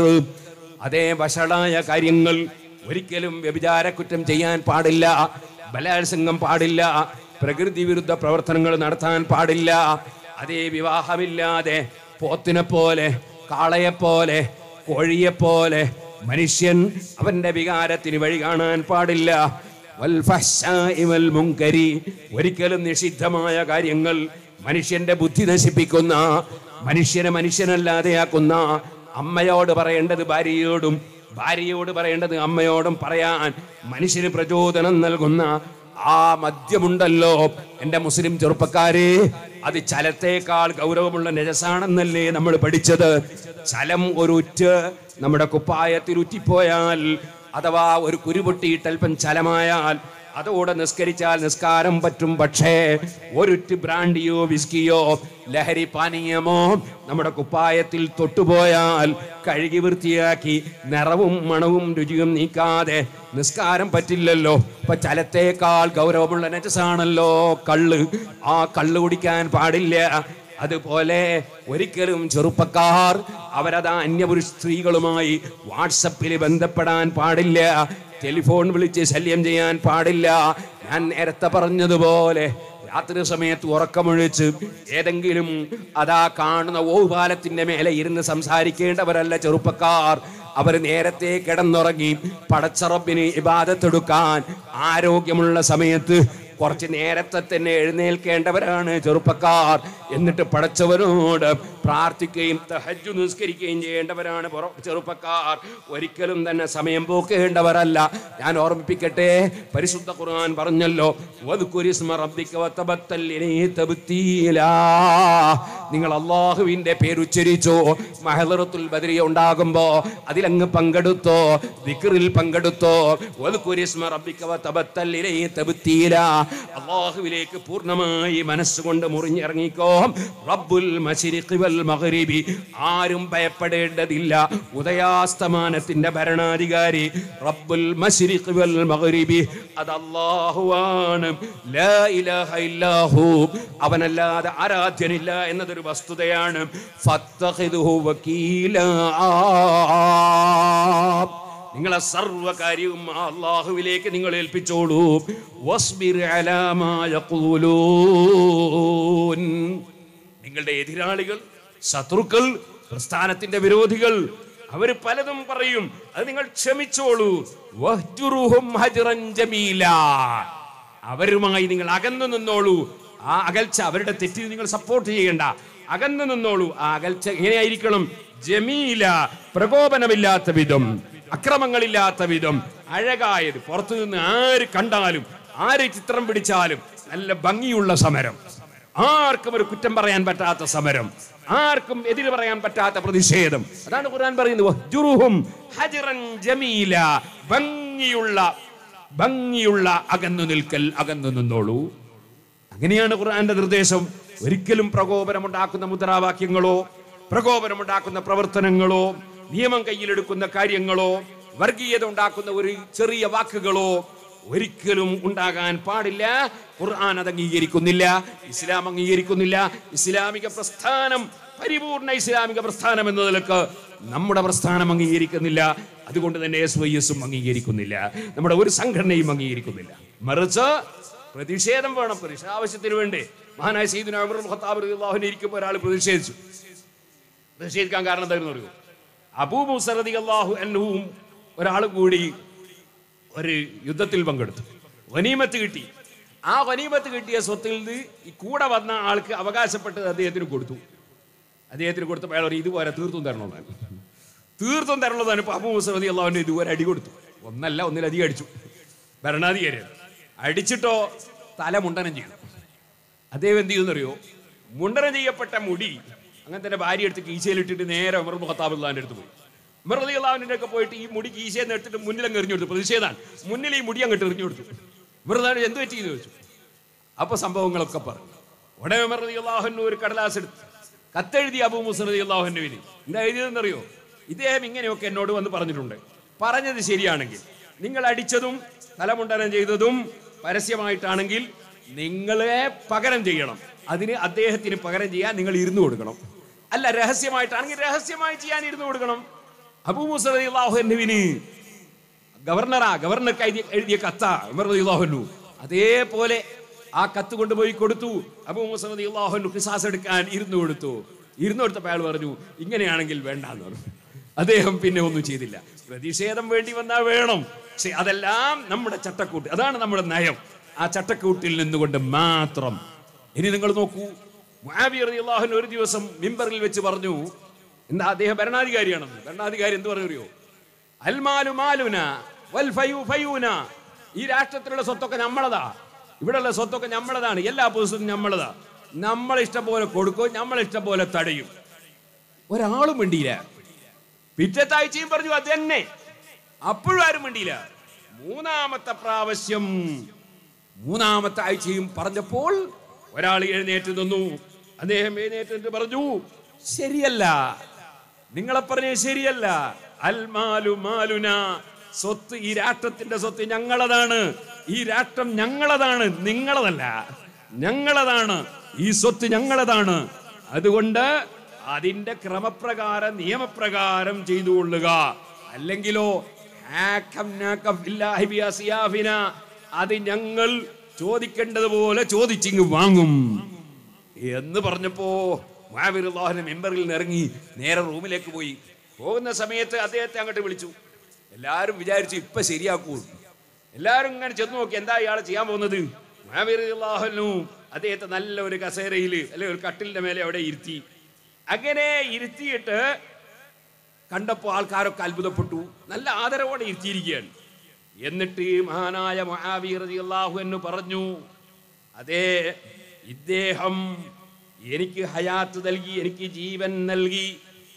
അതേ വഷളായ കാര്യങ്ങൾ ഒരിക്കലും വ്യഭിചാര കുറ്റം ചെയ്യാൻ പാടില്ല ബലാത്സംഗം പാടില്ല പ്രകൃതി വിരുദ്ധ പ്രവർത്തനങ്ങൾ നടത്താൻ പാടില്ല അതേ വിവാഹമില്ലാതെ പോത്തിനെ പോലെ കാളയെ പോലെ കോഴിയെ പോലെ മനുഷ്യൻ അവന്റെ വികാരത്തിന് വഴി കാണാൻ പാടില്ല വൽ ഫഹ്ശാഇ വൽ മുൻകരി ഒരിക്കലും നിഷിദ്ധമായ കാര്യങ്ങൾ മനുഷ്യന്റെ ബുദ്ധി നശിപ്പിക്കുന്ന മനുഷ്യനെ മനുഷ്യനല്ലാതെയാക്കുന്ന അമ്മയോട് പറയേണ്ടത് ഭാര്യയോടും ഭാര്യയോട് പറയേണ്ടത് അമ്മയോടും പറയാൻ മനുഷ്യന് പ്രചോദനം നൽകുന്ന ആ മദ്യമുണ്ടല്ലോ എൻ്റെ മുസ്ലിം ചെറുപ്പക്കാരെ അത് ചലത്തേക്കാൾ ഗൗരവമുള്ള നജസാണെന്നല്ലേ നമ്മൾ പഠിച്ചത് ചലം ഒരു ഉറ്റ് നമ്മുടെ കുപ്പായത്തിൽ ഉറ്റിപ്പോയാൽ അഥവാ ഒരു കുരുപൊട്ടിയിട്ട് അല്പം ചലമായാൽ അതോടെ നിസ്കരിച്ചാൽ നിസ്കാരം പറ്റും പക്ഷേ ഒരുറ്റ് ബ്രാൻഡിയോ വിസ്കിയോ ലഹരി പാനീയമോ നമ്മുടെ കുപ്പായത്തിൽ തൊട്ടുപോയാൽ കഴുകി വൃത്തിയാക്കി നിറവും മണവും രുചിയും നീക്കാതെ നിസ്കാരം പറ്റില്ലല്ലോ ഇപ്പൊ ചലത്തേക്കാൾ ഗൗരവമുള്ള നജസാണല്ലോ കള്ള് ആ കള്ള് കുടിക്കാൻ പാടില്ല അതുപോലെ ഒരിക്കലും ചെറുപ്പക്കാർ അവരതാ അന്യപുരുഷ സ്ത്രീകളുമായി വാട്സപ്പിൽ ബന്ധപ്പെടാൻ പാടില്ല ടെലിഫോൺ വിളിച്ച് ശല്യം ചെയ്യാൻ പാടില്ല ഞാൻ നേരത്തെ പറഞ്ഞതുപോലെ രാത്രി സമയത്ത് ഉറക്കമൊഴിച്ച് ഏതെങ്കിലും അതാ കാണുന്ന ഓവുപാലത്തിന്റെ മേലെ ഇരുന്ന് സംസാരിക്കേണ്ടവരല്ല ചെറുപ്പക്കാർ അവർ നേരത്തെ കിടന്നുറങ്ങി പടച്ചറപ്പിന് ഇബാദത്തെടുക്കാൻ ആരോഗ്യമുള്ള സമയത്ത് കുറച്ച് നേരത്തെ തന്നെ എഴുന്നേൽക്കേണ്ടവരാണ് ചെറുപ്പക്കാർ എന്നിട്ട് പടച്ചവനോട് പ്രാർത്ഥിക്കുകയും തഹജ്ജു നിസ്കരിക്കുകയും ചെയ്യേണ്ടവരാണ് പുറ- ചെറുപ്പക്കാർ ഒരിക്കലും തന്നെ സമയം പോക്കേണ്ടവരല്ല ഞാൻ ഓർമ്മിപ്പിക്കട്ടെ പരിശുദ്ധ ഖുർആൻ പറഞ്ഞല്ലോ വദ്കുരിസ്മ റബ്ബിക വതബത്തൽ ഇലൈഹി തബ്തീലാ. നിങ്ങൾ അള്ളാഹുവിന്റെ പേരുച്ചരിച്ചോ മഹദറത്തുൽ ബദരിയ ഉണ്ടാകുമ്പോ അതിലങ്ങ് പങ്കെടുത്തോ ദിക്റിൽ പങ്കെടുത്തോ വദ്കുരിസ്മ റബ്ബിക വതബത്തൽ ഇലൈഹി തബ്തീലാ. അള്ളാഹുവിലേക്ക് പൂർണ്ണമായി മനസ്സുകൊണ്ട് മുറിഞ്ഞിറങ്ങിക്കോ റബ്ബുൽ മശരിഖി വൽ മഗ്രിബി ആരും ഭയപ്പെടേണ്ടതില്ല ഉദയാസ്തമാനത്തിന്റെ ഭരണാധികാരി റബ്ബുൽ മശരിഖി വൽ മഗ്രിബി അത് അല്ലാഹുവാണ് ലാ ഇലാഹ ഇല്ലാഹു അവനല്ലാതെ ആരാധ്യനില്ല എന്നതൊരു വസ്തുതയാണ് ഫത്തഖിദുഹു വക്കീലാ നിങ്ങളെ സർവകാര്യവും ആ അള്ളാഹുവിലേക്ക് നിങ്ങൾ ഏൽപ്പിച്ചോളൂ വസ്ബിർ അലാ മാ യഖൂലൂൻ. നിങ്ങളുടെ എതിരാളികൾ ശത്രുക്കൾ പ്രസ്ഥാനത്തിന്റെ വിരോധികൾ അവർ പലതും പറയും അത് നിങ്ങൾ ക്ഷമിച്ചോളൂ വഹ്ജുറുഹും ഹജ്റൻ ജമീലാ. അവരുമായി നിങ്ങൾ അകന്നു നിന്നോളൂ ആ അകൽച്ച അവരുടെ തെറ്റിൽ നിങ്ങൾ സപ്പോർട്ട് ചെയ്യേണ്ട അകന്നു നിന്നോളൂ ആ അകൽച്ച എങ്ങനെയായിരിക്കണം ജമീല പ്രകോപനമില്ലാത്ത വിധം അക്രമങ്ങളില്ലാത്ത വിധം അഴകായത് പുറത്തു നിന്ന് ആര് കണ്ടാലും ആര് ചിത്രം പിടിച്ചാലും നല്ല ഭംഗിയുള്ള സമരം ആർക്കും ഒരു കുറ്റം പറയാൻ പറ്റാത്ത സമരം ആർക്കും എതിര് പറയാൻ പറ്റാത്ത പ്രതിഷേധം അതാണ് ഖുർആൻ പറയുന്നത് വഹ്ജുറുഹും ഹജ്റൻ ജമീല ഭംഗിയുള്ള ഭംഗിയുള്ള അകന്നു നിൽക്കൽ അകന്നു നിന്നോളൂ അങ്ങനെയാണ് ഖുർആന്റെ നിർദ്ദേശം ഒരിക്കലും പ്രകോപനമുണ്ടാക്കുന്ന മുദ്രാവാക്യങ്ങളോ പ്രകോപനമുണ്ടാക്കുന്ന പ്രവർത്തനങ്ങളോ നിയമം കയ്യിലെടുക്കുന്ന കാര്യങ്ങളോ വർഗീയത ഉണ്ടാക്കുന്ന ഒരു ചെറിയ വാക്കുകളോ ഒരിക്കലും ഉണ്ടാകാൻ പാടില്ല ഖുർആൻ അത് അംഗീകരിക്കുന്നില്ല ഇസ്ലാം അംഗീകരിക്കുന്നില്ല ഇസ്ലാമിക പ്രസ്ഥാനം പരിപൂർണ ഇസ്ലാമിക പ്രസ്ഥാനം എന്ന നിലക്ക് നമ്മുടെ പ്രസ്ഥാനം അംഗീകരിക്കുന്നില്ല അതുകൊണ്ട് തന്നെ എസ് വൈ എസും അംഗീകരിക്കുന്നില്ല നമ്മുടെ ഒരു സംഘടനയും അംഗീകരിക്കുന്നില്ല മറിച്ച് പ്രതിഷേധം വേണം പ്രതിഷേധ ആവശ്യത്തിന് വേണ്ടി മഹാനായ സീദുന അമറുൽ ഖത്താബ് റളിയല്ലാഹുവിനെ ഇരിക്കുമ്പോൾ ഒരാൾ പ്രതിഷേധിച്ചു പ്രതിഷേധിക്കാൻ കാരണം എന്തായിരുന്നു അറിയോ അബൂ മുസറദി അള്ളാഹു അൻഹുവും ഒരാളും കൂടി ഒരു യുദ്ധത്തിൽ പങ്കെടുത്തു വനീമത്ത് കിട്ടി ആ വനീമത്ത് കിട്ടിയ സ്വത്തിൽ നിന്ന് ഈ കൂടെ വന്ന ആൾക്ക് അവകാശപ്പെട്ടത് അദ്ദേഹത്തിന് കൊടുത്തു അദ്ദേഹത്തിന് കൊടുത്തപ്പോൾ അയാൾ പറയും, ഇതുപോലെ തീർത്തും തരണമെന്നാണ് തീർത്തും തരണതാണ് ഇപ്പൊ അബൂ മുസറദി അള്ളാഹുവിന്റെ ഇതുപോലെ അടി കൊടുത്തു ഒന്നല്ല ഒന്നിലധികം അടിച്ചു ഭരണാധികാരിയാണ് അടിച്ചിട്ടോ തല മുണ്ടനം ചെയ്തു അദ്ദേഹം എന്ത് ചെയ്യുന്നറിയോ മുണ്ടനം ചെയ്യപ്പെട്ട മുടി അങ്ങനെ തന്നെ ഭാര്യ എടുത്ത് കീശയിലിട്ടിട്ട് നേരെ ഉമർ മുഖത്താബുല്ലാന്റെ അടുത്ത് പോയി ഉമർ റതി അള്ളാഹുവിന്റെ ഒക്കെ പോയിട്ട് ഈ മുടി കീശയിൽ നിന്ന് എടുത്തിട്ട് മുന്നിൽ അങ്ങ് എറിഞ്ഞു കൊടുത്തു പ്രതിഷേധാൻ മുന്നിൽ ഈ മുടി അങ്ങോട്ട് എറിഞ്ഞു കൊടുത്തു ഉമർ റളിയല്ലാഹു അൻഹു എന്ത് പറ്റി എന്ന് ചോദിച്ചു അപ്പൊ സംഭവങ്ങളൊക്കെ പറഞ്ഞു ഉടനെ ഉമർ റതി അള്ളാഹുവിന് ഒരു കടലാസ് എടുത്ത് കത്തെഴുതി അബൂ മുസർ റതി അള്ളാഹുവിന് എന്താ എഴുതിയതെന്നറിയോ ഇദ്ദേഹം ഇങ്ങനെയൊക്കെ എന്നോട് വന്ന് പറഞ്ഞിട്ടുണ്ട് പറഞ്ഞത് ശരിയാണെങ്കിൽ നിങ്ങൾ അടിച്ചതും തലമുണ്ടനം ചെയ്തതും പരസ്യമായിട്ടാണെങ്കിൽ നിങ്ങളെ പകരം ചെയ്യണം അതിന് അദ്ദേഹത്തിന് പകരം ചെയ്യാൻ നിങ്ങൾ ഇരുന്നു കൊടുക്കണം അല്ല രഹസ്യമായിട്ടാണെങ്കിൽ രഹസ്യമായി ചെയ്യാൻ ഇരുന്നു കൊടുക്കണം അബൂ മുസർ റതി അള്ളാഹുവിന് ഗവർണറാ ഗവർണർക്ക് എഴുതിയ എഴുതിയ കത്താ ഉമർ റളിയല്ലാഹു അൻഹു അതേപോലെ ആ കത്ത് കൊണ്ടുപോയി കൊടുത്തു അബൂ മുസ റളിയല്ലാഹു അൻഹു ഖിസാസ് എടുക്കാൻ ഇരുന്നു കൊടുത്തു ഇരുന്നു കൊടുത്തപ്പോൾ അയാൾ പറഞ്ഞു ഇങ്ങനെയാണെങ്കിൽ വേണ്ടാന്ന് പറഞ്ഞു അദ്ദേഹം പിന്നെ ഒന്നും ചെയ്തില്ല പ്രതിഷേധം വേണ്ടി വന്നാൽ വേണം പക്ഷെ അതെല്ലാം നമ്മുടെ ചട്ടക്കൂട്ട് അതാണ് നമ്മുടെ നയം ആ ചട്ടക്കൂട്ടിൽ നിന്നുകൊണ്ട് മാത്രം ഇനി നിങ്ങൾ നോക്കൂ മുആവിയ റളിയല്ലാഹു അൻഹു ഒരു ദിവസം മിമ്പറിൽ വെച്ച് പറഞ്ഞു എന്താ അദ്ദേഹം ഭരണാധികാരിയാണെന്ന് ഭരണാധികാരി എന്ത് പറഞ്ഞു അറിയോ അൽമാലു മാലുന വൽ ഫയു ഫയൂന ഈ രാഷ്ട്രത്തിലുള്ള സ്വത്തൊക്കെ നമ്മളതാ ഇവിടെയുള്ള സ്വത്തൊക്കെ നമ്മളതാണ് എല്ലാ പുസ്തകവും നമ്മളതാ നമ്മളെ ഇഷ്ടം പോലെ കൊടുക്കും നമ്മളെ ഇഷ്ടം പോലെ തടയും ഒരാളും മിണ്ടിയില്ല പിറ്റത്തെ ആഴ്ചയും പറഞ്ഞു അത് തന്നെ അപ്പോഴും ആരും മിണ്ടിയില്ല മൂന്നാമത്തെ പ്രാവശ്യം മൂന്നാമത്തെ ആഴ്ചയും പറഞ്ഞപ്പോൾ ഒരാൾ എഴുന്നേറ്റ് നിന്നു അദ്ദേഹം എഴുന്നേറ്റ് പറഞ്ഞു ശരിയല്ല നിങ്ങളെ പറഞ്ഞത് ശരിയല്ല അൽമാലു മാലുന സ്വത്ത് ഈ രാഷ്ട്രത്തിന്റെ സ്വത്ത് ഞങ്ങളതാണ് ഈ രാഷ്ട്രം ഞങ്ങളതാണ് നിങ്ങളതല്ല ഞങ്ങളതാണ് ഈ സ്വത്ത് ഞങ്ങളതാണ് അതുകൊണ്ട് അതിന്റെ ക്രമപ്രകാരം നിയമപ്രകാരം ചെയ്തുകൊള്ളുക അല്ലെങ്കിലോ ഹാക്കംനാക ഫില്ലാഹി ബിഅസിയാഫിന. അത് ഞങ്ങൾ ചോദിക്കേണ്ടതുപോലെ ചോദിച്ചിങ്ങ് വാങ്ങും എന്ന് പറഞ്ഞപ്പോ മുആവിറുല്ലാഹിന്റെ മെമ്പറിൽ നിന്ന് ഇറങ്ങി നേരെ റൂമിലേക്ക് പോയി പോകുന്ന സമയത്ത് അദ്ദേഹത്തെ അങ്ങോട്ട് വിളിച്ചു എല്ലാവരും വിചാരിച്ചു ഇപ്പൊ ശരിയാക്കൂ എല്ലാവരും ഇങ്ങനെ ചെന്ന് നോക്കി എന്താ ഇയാൾ ചെയ്യാൻ പോകുന്നത് മുആവിറുല്ലാഹു അദ്ദേഹത്തെ നല്ല ഒരു കസേരയിൽ അല്ലെ ഒരു കട്ടിലിന്റെ മേലെ അവിടെ ഇരുത്തി അങ്ങനെ ഇരുത്തിയിട്ട് കണ്ടപ്പോൾ ആൾക്കാരൊക്കെ അത്ഭുതപ്പെട്ടു നല്ല ആദരവോടെ ഇരുത്തിയിരിക്കുകയാണ് എന്നിട്ട് മഹാനായ മഹാവീർ അള്ളാഹു എന്ന് പറഞ്ഞു അതെ ഇദ്ദേഹം എനിക്ക് ഹയാത്ത് നൽകി എനിക്ക് ജീവൻ നൽകി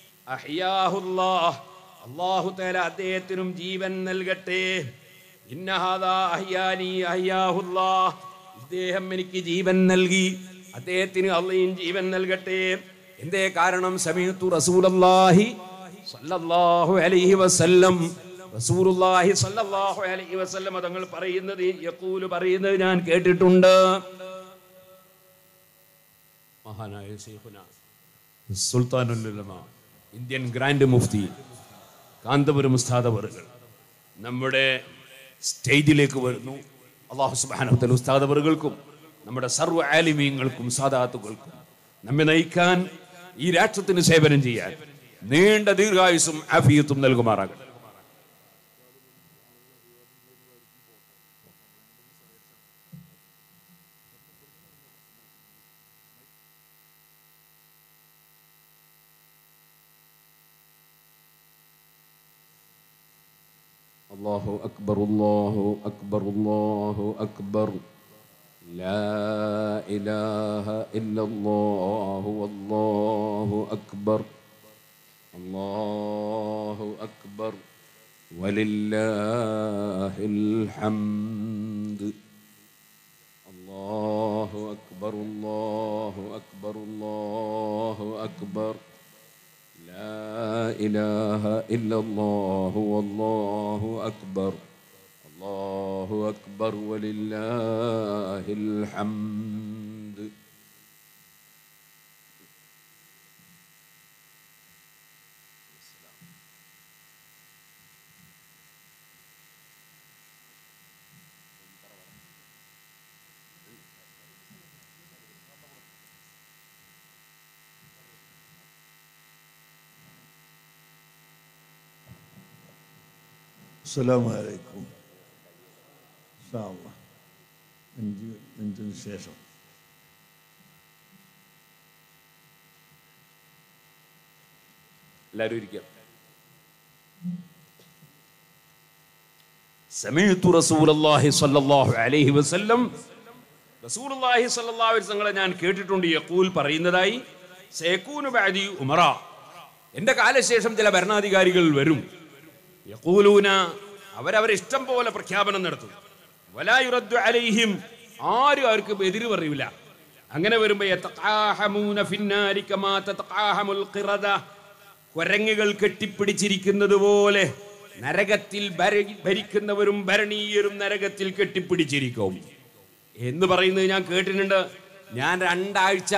അഹ്യാഹുല്ലാഹ് അള്ളാഹു തആല അദ്ദേഹത്തിനും ജീവൻ നൽകട്ടെ ഇന്നഹാദാ അഹ്യാനി അഹ്യാഹുല്ലാഹ് ഇദ്ദേഹം എനിക്ക് ജീവൻ നൽകി അദ്ദേഹത്തിന് അള്ളയും ജീവൻ നൽകട്ടെ എന്തേ കാരണം സമീത്തു റസൂലല്ലാഹി സല്ലല്ലാഹു അലൈഹി വസല്ലം റസൂലുള്ളാഹി സല്ലല്ലാഹു അലൈഹി വസല്ലം തങ്ങൾ പറയുന്നത് യഖൂല് പറയുന്നത് ഞാൻ കേട്ടിട്ടുണ്ട് മഹാനായ ശൈഖുന സുൽത്താനുൽ ഉലമ ഇന്ത്യൻ ഗ്രാൻഡ് മുഫ്തി കാന്തപുരം ഉസ്താദവറുകൾ നമ്മുടെ സ്റ്റേജിലേക്ക് വരുന്നു അള്ളാഹു സുബാനഹത്തൽ ഉസ്താദവറുകൾക്കും നമ്മുടെ സർവ്വ ആലിമീങ്ങൾക്കും സാദാത്തുകൾക്കും നമ്മെ നയിക്കാൻ ഈ രാഷ്ട്രത്തിന് സേവനം ചെയ്യാൻ നീണ്ട ദീർഘായുസും ആഫിയത്തും നൽകുമാറാകട്ടെ الله أكبر الله أكبر الله أكبر لا إله إلا الله والله أكبر الله أكبر ولله الحمد الله أكبر الله أكبر الله أكبر لا إله إلا الله والله أكبر الله الله أكبر ولله الحمد السلام عليكم إن شاء الله അഞ്ച് മിനിറ്റിന് ശേഷം എല്ലാവരും ഇരിക്കാം സമയത്തു റസൂലല്ലാഹി സ്വല്ലല്ലാഹു അലൈഹി വസല്ലം റസൂലുള്ളാഹി സ്വല്ലല്ലാഹു അലൈഹി വസല്ലം ഞാൻ കേട്ടിട്ടുണ്ട് യഖൂൽ പറയുന്നതായി സയകൂനു ബഅദി ഉമറ എൻ്റെ കാലശേഷം ചില ഭരണാധികാരികൾ വരും യഖൂലൂന അവരവരെ ഇഷ്ടം പോലെ പ്രഖ്യാപനം നടത്തും വലാ യുറദ്ദു അലൈഹിം ആരും അവർക്ക് എതിര് പറയൂല അങ്ങനെ വരുമ്പോ യതഖാഹമൂന ഫിന്നാരി കമാ തതഖാഹമുൽ ഖിറദ കുരങ്ങുകൾ കെട്ടിപ്പിടിച്ചിരിക്കുന്നത് പോലെ നരകത്തിൽ ഭര- ഭരിക്കുന്നവരും ഭരണീയരും നരകത്തിൽ കെട്ടിപ്പിടിച്ചിരിക്കും എന്ന് പറയുന്നത് ഞാൻ കേട്ടിട്ടുണ്ട് ഞാൻ രണ്ടാഴ്ച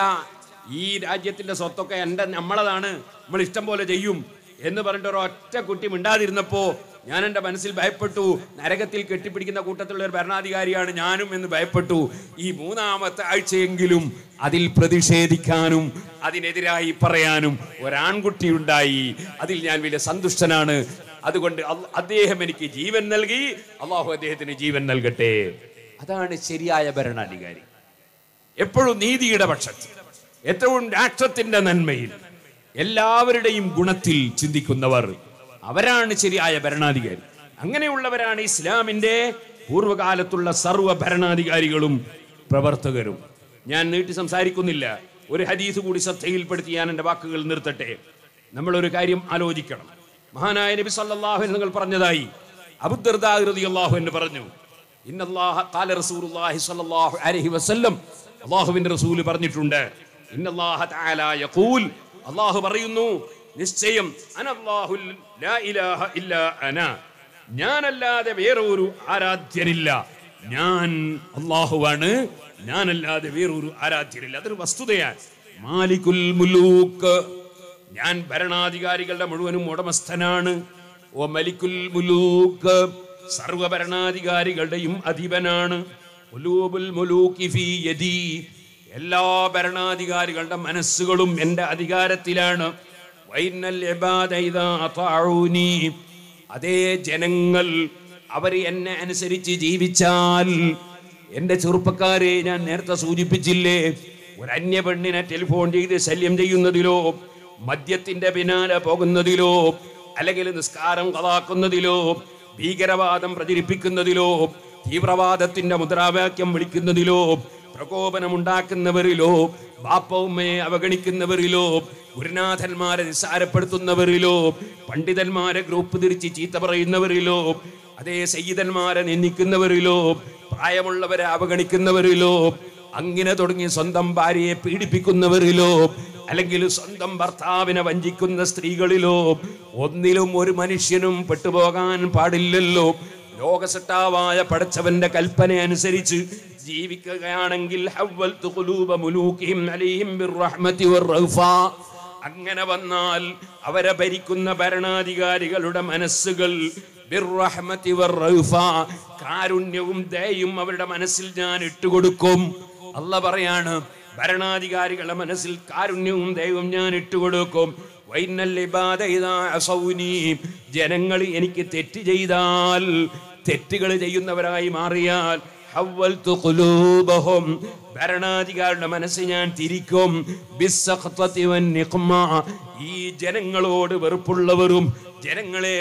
ഈ രാജ്യത്തിന്റെ സ്വത്തൊക്കെ എൻ്റെ നമ്മളതാണ് നമ്മൾ ഇഷ്ടം പോലെ ചെയ്യും എന്ന് പറഞ്ഞിട്ട് ഒരു ഒറ്റ കുട്ടി മിണ്ടാതിരുന്നപ്പോ ഞാൻ എൻ്റെ മനസ്സിൽ ഭയപ്പെട്ടു നരകത്തിൽ കെട്ടിപ്പിടിക്കുന്ന കൂട്ടത്തിലുള്ള ഒരു ഭരണാധികാരിയാണ് ഞാനും എന്ന് ഭയപ്പെട്ടു ഈ മൂന്നാമത്തെ ആഴ്ചയെങ്കിലും അതിൽ പ്രതിഷേധിക്കാനും അതിനെതിരായി പറയാനും ഒരാൺകുട്ടി ഉണ്ടായി അതിൽ ഞാൻ വലിയ സന്തുഷ്ടനാണ് അതുകൊണ്ട് അൽ- അദ്ദേഹം എനിക്ക് ജീവൻ നൽകി അള്ളാഹു അദ്ദേഹത്തിന് ജീവൻ നൽകട്ടെ അതാണ് ശരിയായ ഭരണാധികാരി എപ്പോഴും നീതിയുടെ പക്ഷത്ത് ഏറ്റവും രാഷ്ട്രത്തിന്റെ നന്മയിൽ എല്ലാവരുടെയും ഗുണത്തിൽ ചിന്തിക്കുന്നവർ അവരാണ് ശരിയായ ഭരണാധികാരി അങ്ങനെയുള്ളവരാണ് ഇസ്ലാമിന്റെ പൂർവ്വകാലത്തുള്ള സർവ്വ ഭരണാധികാരികളും പ്രവർത്തകരും ഞാൻ നീട്ടി സംസാരിക്കുന്നില്ല ഒരു ഹദീസ് കൂടി ശ്രദ്ധയിൽപ്പെടുത്തി ഞാൻ എൻ്റെ വാക്കുകൾ നിർത്തട്ടെ നമ്മളൊരു കാര്യം ആലോചിക്കണം മഹാനായ നബി സല്ലല്ലാഹു അലൈഹി നിങ്ങൾ പറഞ്ഞതായി അബുദർദാ റളിയല്ലാഹു എന്ന് പറഞ്ഞു ഇന്നല്ലാഹ ഖാല റസൂലുള്ളാഹി സ്വല്ലല്ലാഹു അലൈഹി വസല്ലം അല്ലാഹുവിന്റെ റസൂൽ പറഞ്ഞിട്ടുണ്ട് ഇന്നല്ലാഹ തആല യഖൂൽ അല്ലാഹു പറയുന്നു നിശ്ചയം അനല്ലാഹു ലാ ഇലാഹ ഇല്ലാ അന ഞാനല്ലാതെ വേറെ ഒരു ആരാധ്യനില്ല ഞാൻ അള്ളാഹുവാണ് ഞാനല്ലാതെ വേറൊരു ആരാധ്യനില്ല അതൊരു വസ്തുതയാണ് മാലിക്കുൽ മുലൂക്ക് ഞാൻ ഭരണാധികാരികളുടെ മുഴുവനും ഉടമസ്ഥനാണ് ഓ മലിക്കുൽ മുലൂക്ക് സർവ ഭരണാധികാരികളുടെയും അധിപനാണ് ഉലൂബുൽ മുലൂക്കി ഫീ യദീ. എല്ലാ ഭരണാധികാരികളുടെ മനസ്സുകളും എൻ്റെ അധികാരത്തിലാണ് വൈനൽ ഇബാദ ഇദാ അതാഊനി. അതേ ജനങ്ങൾ അവർ എന്നെ അനുസരിച്ച് ജീവിച്ചാൽ എന്റെ ചെറുപ്പക്കാരെ ഞാൻ നേരത്തെ സൂചിപ്പിച്ചില്ലേ ഒരു അന്യ പെണ്ണിനെ ടെലിഫോൺ ചെയ്ത് ശല്യം ചെയ്യുന്നതിലോ മദ്യത്തിന്റെ പിന്നാലെ പോകുന്നതിലോ അല്ലെങ്കിൽ നിസ്കാരം കഥാക്കുന്നതിലോ ഭീകരവാദം പ്രചരിപ്പിക്കുന്നതിലോ തീവ്രവാദത്തിന്റെ മുദ്രാവാക്യം വിളിക്കുന്നതിലോ പ്രകോപനമുണ്ടാക്കുന്നവരിലോ ബാപ്പവുമ്മയെ അവഗണിക്കുന്നവരിലോ ഗുരുനാഥന്മാരെ നിസ്സാരപ്പെടുത്തുന്നവരിലോ പണ്ഡിതന്മാരെ ഗ്രൂപ്പ് തിരിച്ച് ചീത്ത പറയുന്നവരിലോ അതേ സയ്യിദന്മാരെ നിന്ദിക്കുന്നവരിലോ പ്രായമുള്ളവരെ അവഗണിക്കുന്നവരിലോ അങ്ങനെ തുടങ്ങി സ്വന്തം ഭാര്യയെ പീഡിപ്പിക്കുന്നവരിലോ അല്ലെങ്കിൽ സ്വന്തം ഭർത്താവിനെ വഞ്ചിക്കുന്ന സ്ത്രീകളിലോ ഒന്നിലും ഒരു മനുഷ്യനും പെട്ടുപോകാൻ പാടില്ലല്ലോ ലോകസട്ടാവായ പടച്ചവന്റെ കൽപ്പന അനുസരിച്ച് ജീവിക്കുകയാണെങ്കിൽ ഹവ്വൽതു ഖുലൂബ മുലൂകിഹിം അലൈഹിം ബിർറഹ്മതി വറഹ്ഫ. അങ്ങനെ വന്നാൽ അവരെ ഭരിക്കുന്ന ഭരണാധികാരികളുടെ മനസ്സുകൾ ബിർറഹ്മതി വറഹ്ഫ. കാരുണ്യവും ദയയും അവരുടെ മനസ്സിൽ ഞാൻ ഇട്ടുകൊടുക്കും അല്ല പറയാണ് ഭരണാധികാരികളുടെ മനസ്സിൽ കാരുണ്യവും ദൈവവും ഞാൻ ഇട്ടുകൊടുക്കും വൈനൽ ഇബാദ ഇദാ അസൗനി. ജനങ്ങൾ എനിക്ക് തെറ്റ് ചെയ്താൽ തെറ്റുകൾ ചെയ്യുന്നവരായി മാറിയാൽ ഹവ്വൽതു ഖുലൂബഹും. ഭരണാധികാരിയുടെ മനസ്സ് ഞാൻ തിരിക്കും ബിസ്സഖ്തതി വന്നിഖ്മ. ഈ ജനങ്ങളോട് വെറുപ്പുള്ളവരും ജനങ്ങളെ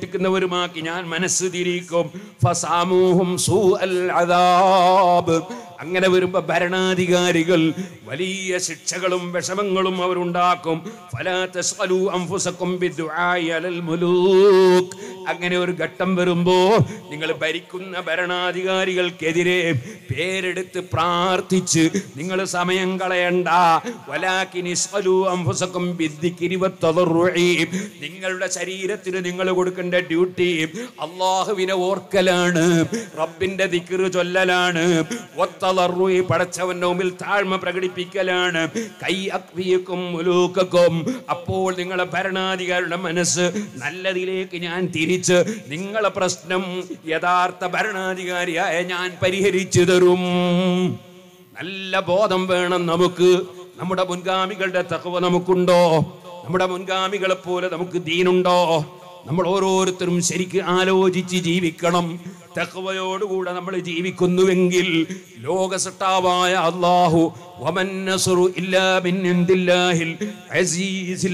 ബുദ്ധിമുട്ടിക്കുന്നവരുമാക്കി ഞാൻ മനസ്സ് തിരിക്കും ഫസാമൂഹും സൂഅൽ അദാബ് അങ്ങനെ വരുമ്പോ ഭരണാധികാരികൾ വലിയ ശിക്ഷകളും വിഷമങ്ങളും അവരുണ്ടാക്കും ഫലാ തസ്അലൂ അൻഫുസക്കും ബിദ്ദുആഇ അലൽ മുലൂക്ക് അങ്ങനെ ഒരു ഘട്ടം വരുമ്പോ നിങ്ങൾ ഭരിക്കുന്ന ഭരണാധികാരികൾക്കെതിരെ പേരെടുത്ത് പ്രാർത്ഥിച്ച് നിങ്ങൾ സമയം കളയണ്ട വലാകിൻ ഇസ്അലൂ അൻഫുസക്കും ബിദ്ദിക്രി വത്തദറുഇ നിങ്ങളുടെ ശരീരത്തിന് നിങ്ങൾ കൊടുക്കേണ്ട ഡ്യൂട്ടി അള്ളാഹുവിനെ ഓർക്കലാണ് റബ്ബിന്റെ ദിക്റ് ചൊല്ലലാണ് വത്തദറുഇ പടച്ചവന്റെ മുമ്പിൽ താഴ്മ പ്രകടിപ്പിക്കലാണ് കൈ അക്വിയക്കും മുലൂക്കക്കും അപ്പോൾ നിങ്ങളെ ഭരണാധികാരിയുടെ മനസ്സ് നല്ലതിലേക്ക് ഞാൻ തിരിച്ച് നിങ്ങളെ പ്രശ്നം യഥാർത്ഥ ഭരണാധികാരിയായ ഞാൻ പരിഹരിച്ചു തരും നല്ല ബോധം വേണം നമുക്ക് നമ്മുടെ മുൻഗാമികളുടെ തകവ നമുക്കുണ്ടോ നമ്മുടെ മുൻഗാമികളെ പോലെ നമുക്ക് ദീനുണ്ടോ നമ്മൾ ഓരോരുത്തരും ശരിക്ക് ആലോചിച്ച് ജീവിക്കണം തഖ്വയോടുകൂടെ നമ്മൾ ജീവിക്കുന്നുവെങ്കിൽ ലോകസട്ടാവായ അള്ളാഹു വമൻ നസ്റു ഇല്ലാ മിൻ ഇൻദില്ലാഹിൽ അസീസിൽ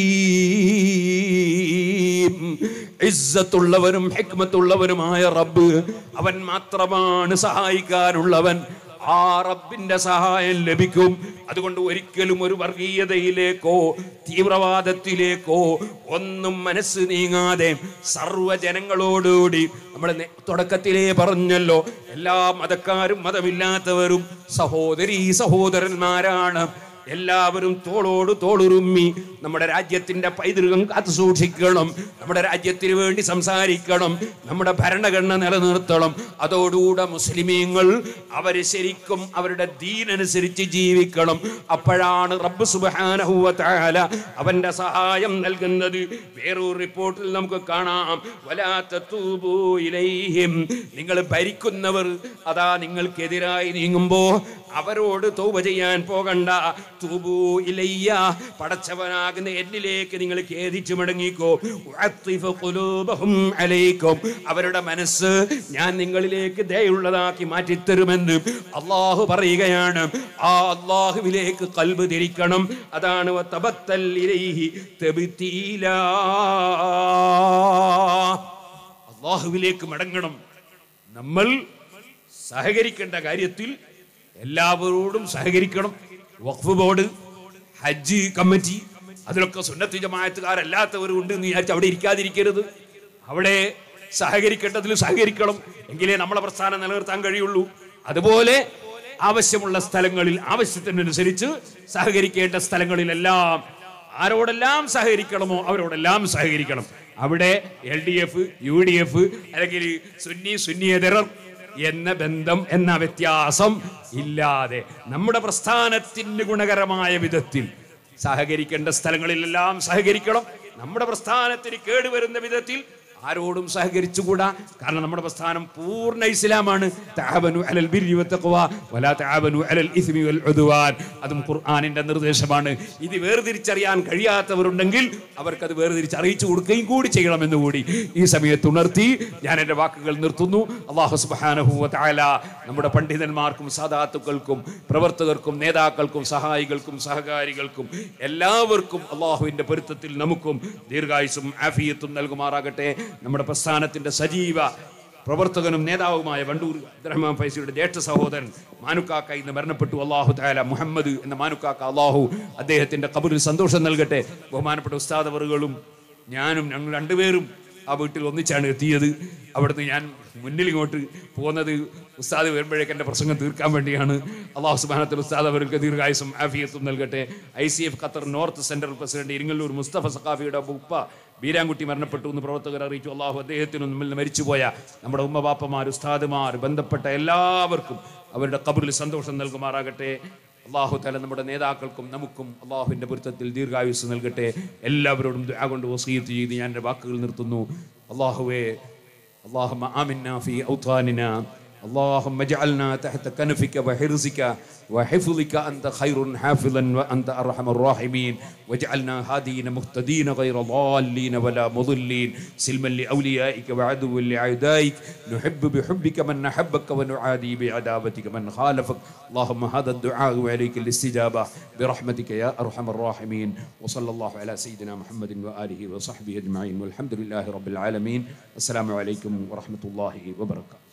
ഹകീം ഇസ്സത്തുള്ളവനും ഹിക്മത്തുള്ളവനുമായ റബ്ബ് അവൻ മാത്രമാണ് സഹായിക്കാനുള്ളവൻ ആ റബ്ബിന്റെ സഹായം ലഭിക്കും അതുകൊണ്ട് ഒരിക്കലും ഒരു വർഗീയതയിലേക്കോ തീവ്രവാദത്തിലേക്കോ ഒന്നും മനസ്സ് നീങ്ങാതെ സർവ്വജനങ്ങളോടുകൂടി നമ്മൾ നേ- തുടക്കത്തിലേ പറഞ്ഞല്ലോ എല്ലാ മതക്കാരും മതമില്ലാത്തവരും സഹോദരീ സഹോദരന്മാരാണ് എല്ലാവരും തോളോട് തോളുറുമ്മി നമ്മുടെ രാജ്യത്തിന്റെ പൈതൃകം കാത്തു സൂക്ഷിക്കണം നമ്മുടെ രാജ്യത്തിന് വേണ്ടി സംസാരിക്കണം നമ്മുടെ ഭരണഘടന നിലനിർത്തണം അതോടുകൂടെ മുസ്ലിമീങ്ങൾ അവര് ശരിക്കും അവരുടെ ദീനനുസരിച്ച് ജീവിക്കണം അപ്പോഴാണ് റബ്ബ് സുബ്ഹാനഹു വ തആല അവന്റെ സഹായം നൽകുന്നത് വേറൊരു റിപ്പോർട്ടിൽ നമുക്ക് കാണാം വലാ തതൂബൂ ഇലൈഹിം നിങ്ങൾ ഭരിക്കുന്നവർ അതാ നിങ്ങൾക്കെതിരായി നീങ്ങുമ്പോ അവരോട് തൗബ ചെയ്യാൻ പോകണ്ട തൂബൂ ഇലയ്യ പടച്ചവനാകുന്ന എന്നിലേക്ക് നിങ്ങൾ ഖേദിച്ചു മടങ്ങിക്കോ ഉഅത്തിഫ ഖുലൂബഹും അലൈക്കും അവരുടെ മനസ്സ് ഞാൻ നിങ്ങളിലേക്ക് ദയുള്ളതാക്കി മാറ്റിത്തരുമെന്ന് അള്ളാഹു പറയുകയാണ് ആ അള്ളാഹുവിലേക്ക് കൽബ് തിരിക്കണം അതാണ് വതബത്തൽ ഇലൈഹി തബ്തീലാ. അള്ളാഹുവിലേക്ക് മടങ്ങണം നമ്മൾ സഹകരിക്കേണ്ട കാര്യത്തിൽ എല്ലാവരോടും സഹകരിക്കണം വഖഫ് ബോർഡ് ഹജ്ജ് കമ്മിറ്റി അതിലൊക്കെ സുന്നത്ത് ജമാഅത്തുകാരല്ലാത്തവരും ഉണ്ട് എന്ന് വിചാരിച്ച് അവിടെ ഇരിക്കാതിരിക്കരുത് അവിടെ സഹകരിക്കേണ്ടതിൽ സഹകരിക്കണം എങ്കിലേ നമ്മളെ പ്രസ്ഥാനം നിലനിർത്താൻ കഴിയുള്ളൂ അതുപോലെ ആവശ്യമുള്ള സ്ഥലങ്ങളിൽ ആവശ്യത്തിനനുസരിച്ച് സഹകരിക്കേണ്ട സ്ഥലങ്ങളിലെല്ലാം ആരോടെല്ലാം സഹകരിക്കണമോ അവരോടെല്ലാം സഹകരിക്കണം അവിടെ L D F U D F അല്ലെങ്കിൽ സുന്നി സുന്നിയതരർ എന്ന ബന്ധം എന്ന വ്യത്യാസം ഇല്ലാതെ നമ്മുടെ പ്രസ്ഥാനത്തിന് ഗുണകരമായ വിധത്തിൽ സഹകരിക്കേണ്ട സ്ഥലങ്ങളിലെല്ലാം സഹകരിക്കണം നമ്മുടെ പ്രസ്ഥാനത്തിന് കേടുവരുന്ന വിധത്തിൽ ആരോടും സഹകരിച്ചുകൂടാ കാരണം നമ്മുടെ പ്രസ്ഥാനം പൂർണ്ണ ഇസ്ലാമാണ് തഅവനു അലൽ ബിർരി വത്തഖ്വ വലാ തഅവനു അലൽ ഇസ്മി വൽ ഉദ്വാൻ അതും ഖുർആനിന്റെ നിർദ്ദേശമാണ് ഇത് വേർതിരിച്ചറിയാൻ കഴിയാത്തവരുണ്ടെങ്കിൽ അവർക്കത് വേർതിരിച്ച് അറിയിച്ചു കൊടുക്കുകയും കൂടി ചെയ്യണമെന്ന് കൂടി ഈ സമയത്ത് ഉണർത്തി ഞാൻ എൻ്റെ വാക്കുകൾ നിർത്തുന്നു അള്ളാഹു സുബ്ഹാനഹു വ തആല നമ്മുടെ പണ്ഡിതന്മാർക്കും സാദാത്തുക്കൾക്കും പ്രവർത്തകർക്കും നേതാക്കൾക്കും സഹായികൾക്കും സഹകാരികൾക്കും എല്ലാവർക്കും അള്ളാഹുവിൻ്റെ പൊരുത്തത്തിൽ നമുക്കും ദീർഘായുസും ആഫിയത്തും നൽകുമാറാകട്ടെ നമ്മുടെ പ്രസ്ഥാനത്തിൻ്റെ സജീവ പ്രവർത്തകനും നേതാവുമായ വണ്ടൂർ അബ്ദുറഹ്മാൻ ഫൈസിയുടെ ജ്യേഷ്ഠ സഹോദരൻ മാനുക്കാക്ക ഇന്ന് മരണപ്പെട്ടു അള്ളാഹു താല മുഹമ്മദ് എന്ന മാനുക്കാക്ക അള്ളാഹു അദ്ദേഹത്തിന്റെ കബറിൽ സന്തോഷം നൽകട്ടെ ബഹുമാനപ്പെട്ട ഉസ്താദവറുകളും ഞാനും ഞങ്ങൾ രണ്ടുപേരും ആ വീട്ടിൽ ഒന്നിച്ചാണ് എത്തിയത് അവിടുന്ന് ഞാൻ മുന്നിൽ ഇങ്ങോട്ട് പോകുന്നത് ഉസ്താദ് വരുമ്പോഴേക്ക് എൻ്റെ പ്രസംഗം തീർക്കാൻ വേണ്ടിയാണ് അള്ളാഹു സുബാനത്തിൽ ഉസ്താദ് അവർക്ക് ദീർഘായുസും ആഫിയത്തും നൽകട്ടെ I C F Qatar north central president Iringallur Musthafa സഖാഫിയുടെ ഉപ്പ ബീരാൻകുട്ടി മരണപ്പെട്ടു എന്ന് പ്രവർത്തകർ അറിയിച്ചു അള്ളാഹു അദ്ദേഹത്തിനും നമ്മിൽ നിന്ന് മരിച്ചുപോയ നമ്മുടെ ഉമ്മബാപ്പമാർ ഉസ്താദുമാർ ബന്ധപ്പെട്ട എല്ലാവർക്കും അവരുടെ കബറിൽ സന്തോഷം നൽകുമാറാകട്ടെ അള്ളാഹു തല നമ്മുടെ നേതാക്കൾക്കും നമുക്കും അള്ളാഹുവിൻ്റെ പൊരുത്തത്തിൽ ദീർഘായുസ് നൽകട്ടെ എല്ലാവരോടും ദുആ കൊണ്ട് വസീയത്ത് ചെയ്ത് ഞാൻ എൻ്റെ വാക്കുകൾ നിർത്തുന്നു അള്ളാഹുവേ اللهم آمنا في أوطاننا اللهم اجعلنا تحت كنفك وحرزك وحفظك أنت خير حافظا وأنت أرحم الراحمين واجعلنا هادين مهتدين غير ضالين ولا مضلين سلما لأوليائك وعدوا لأعدائك نحب بحبك من أحبك ونعادي بعداوتك من خالفك اللهم هذا الدعاء وعليك الاستجابة برحمتك يا أرحم الراحمين وصلى الله على سيدنا محمد وآله وصحبه أجمعين والحمد لله رب العالمين السلام عليكم ورحمة الله وبركاته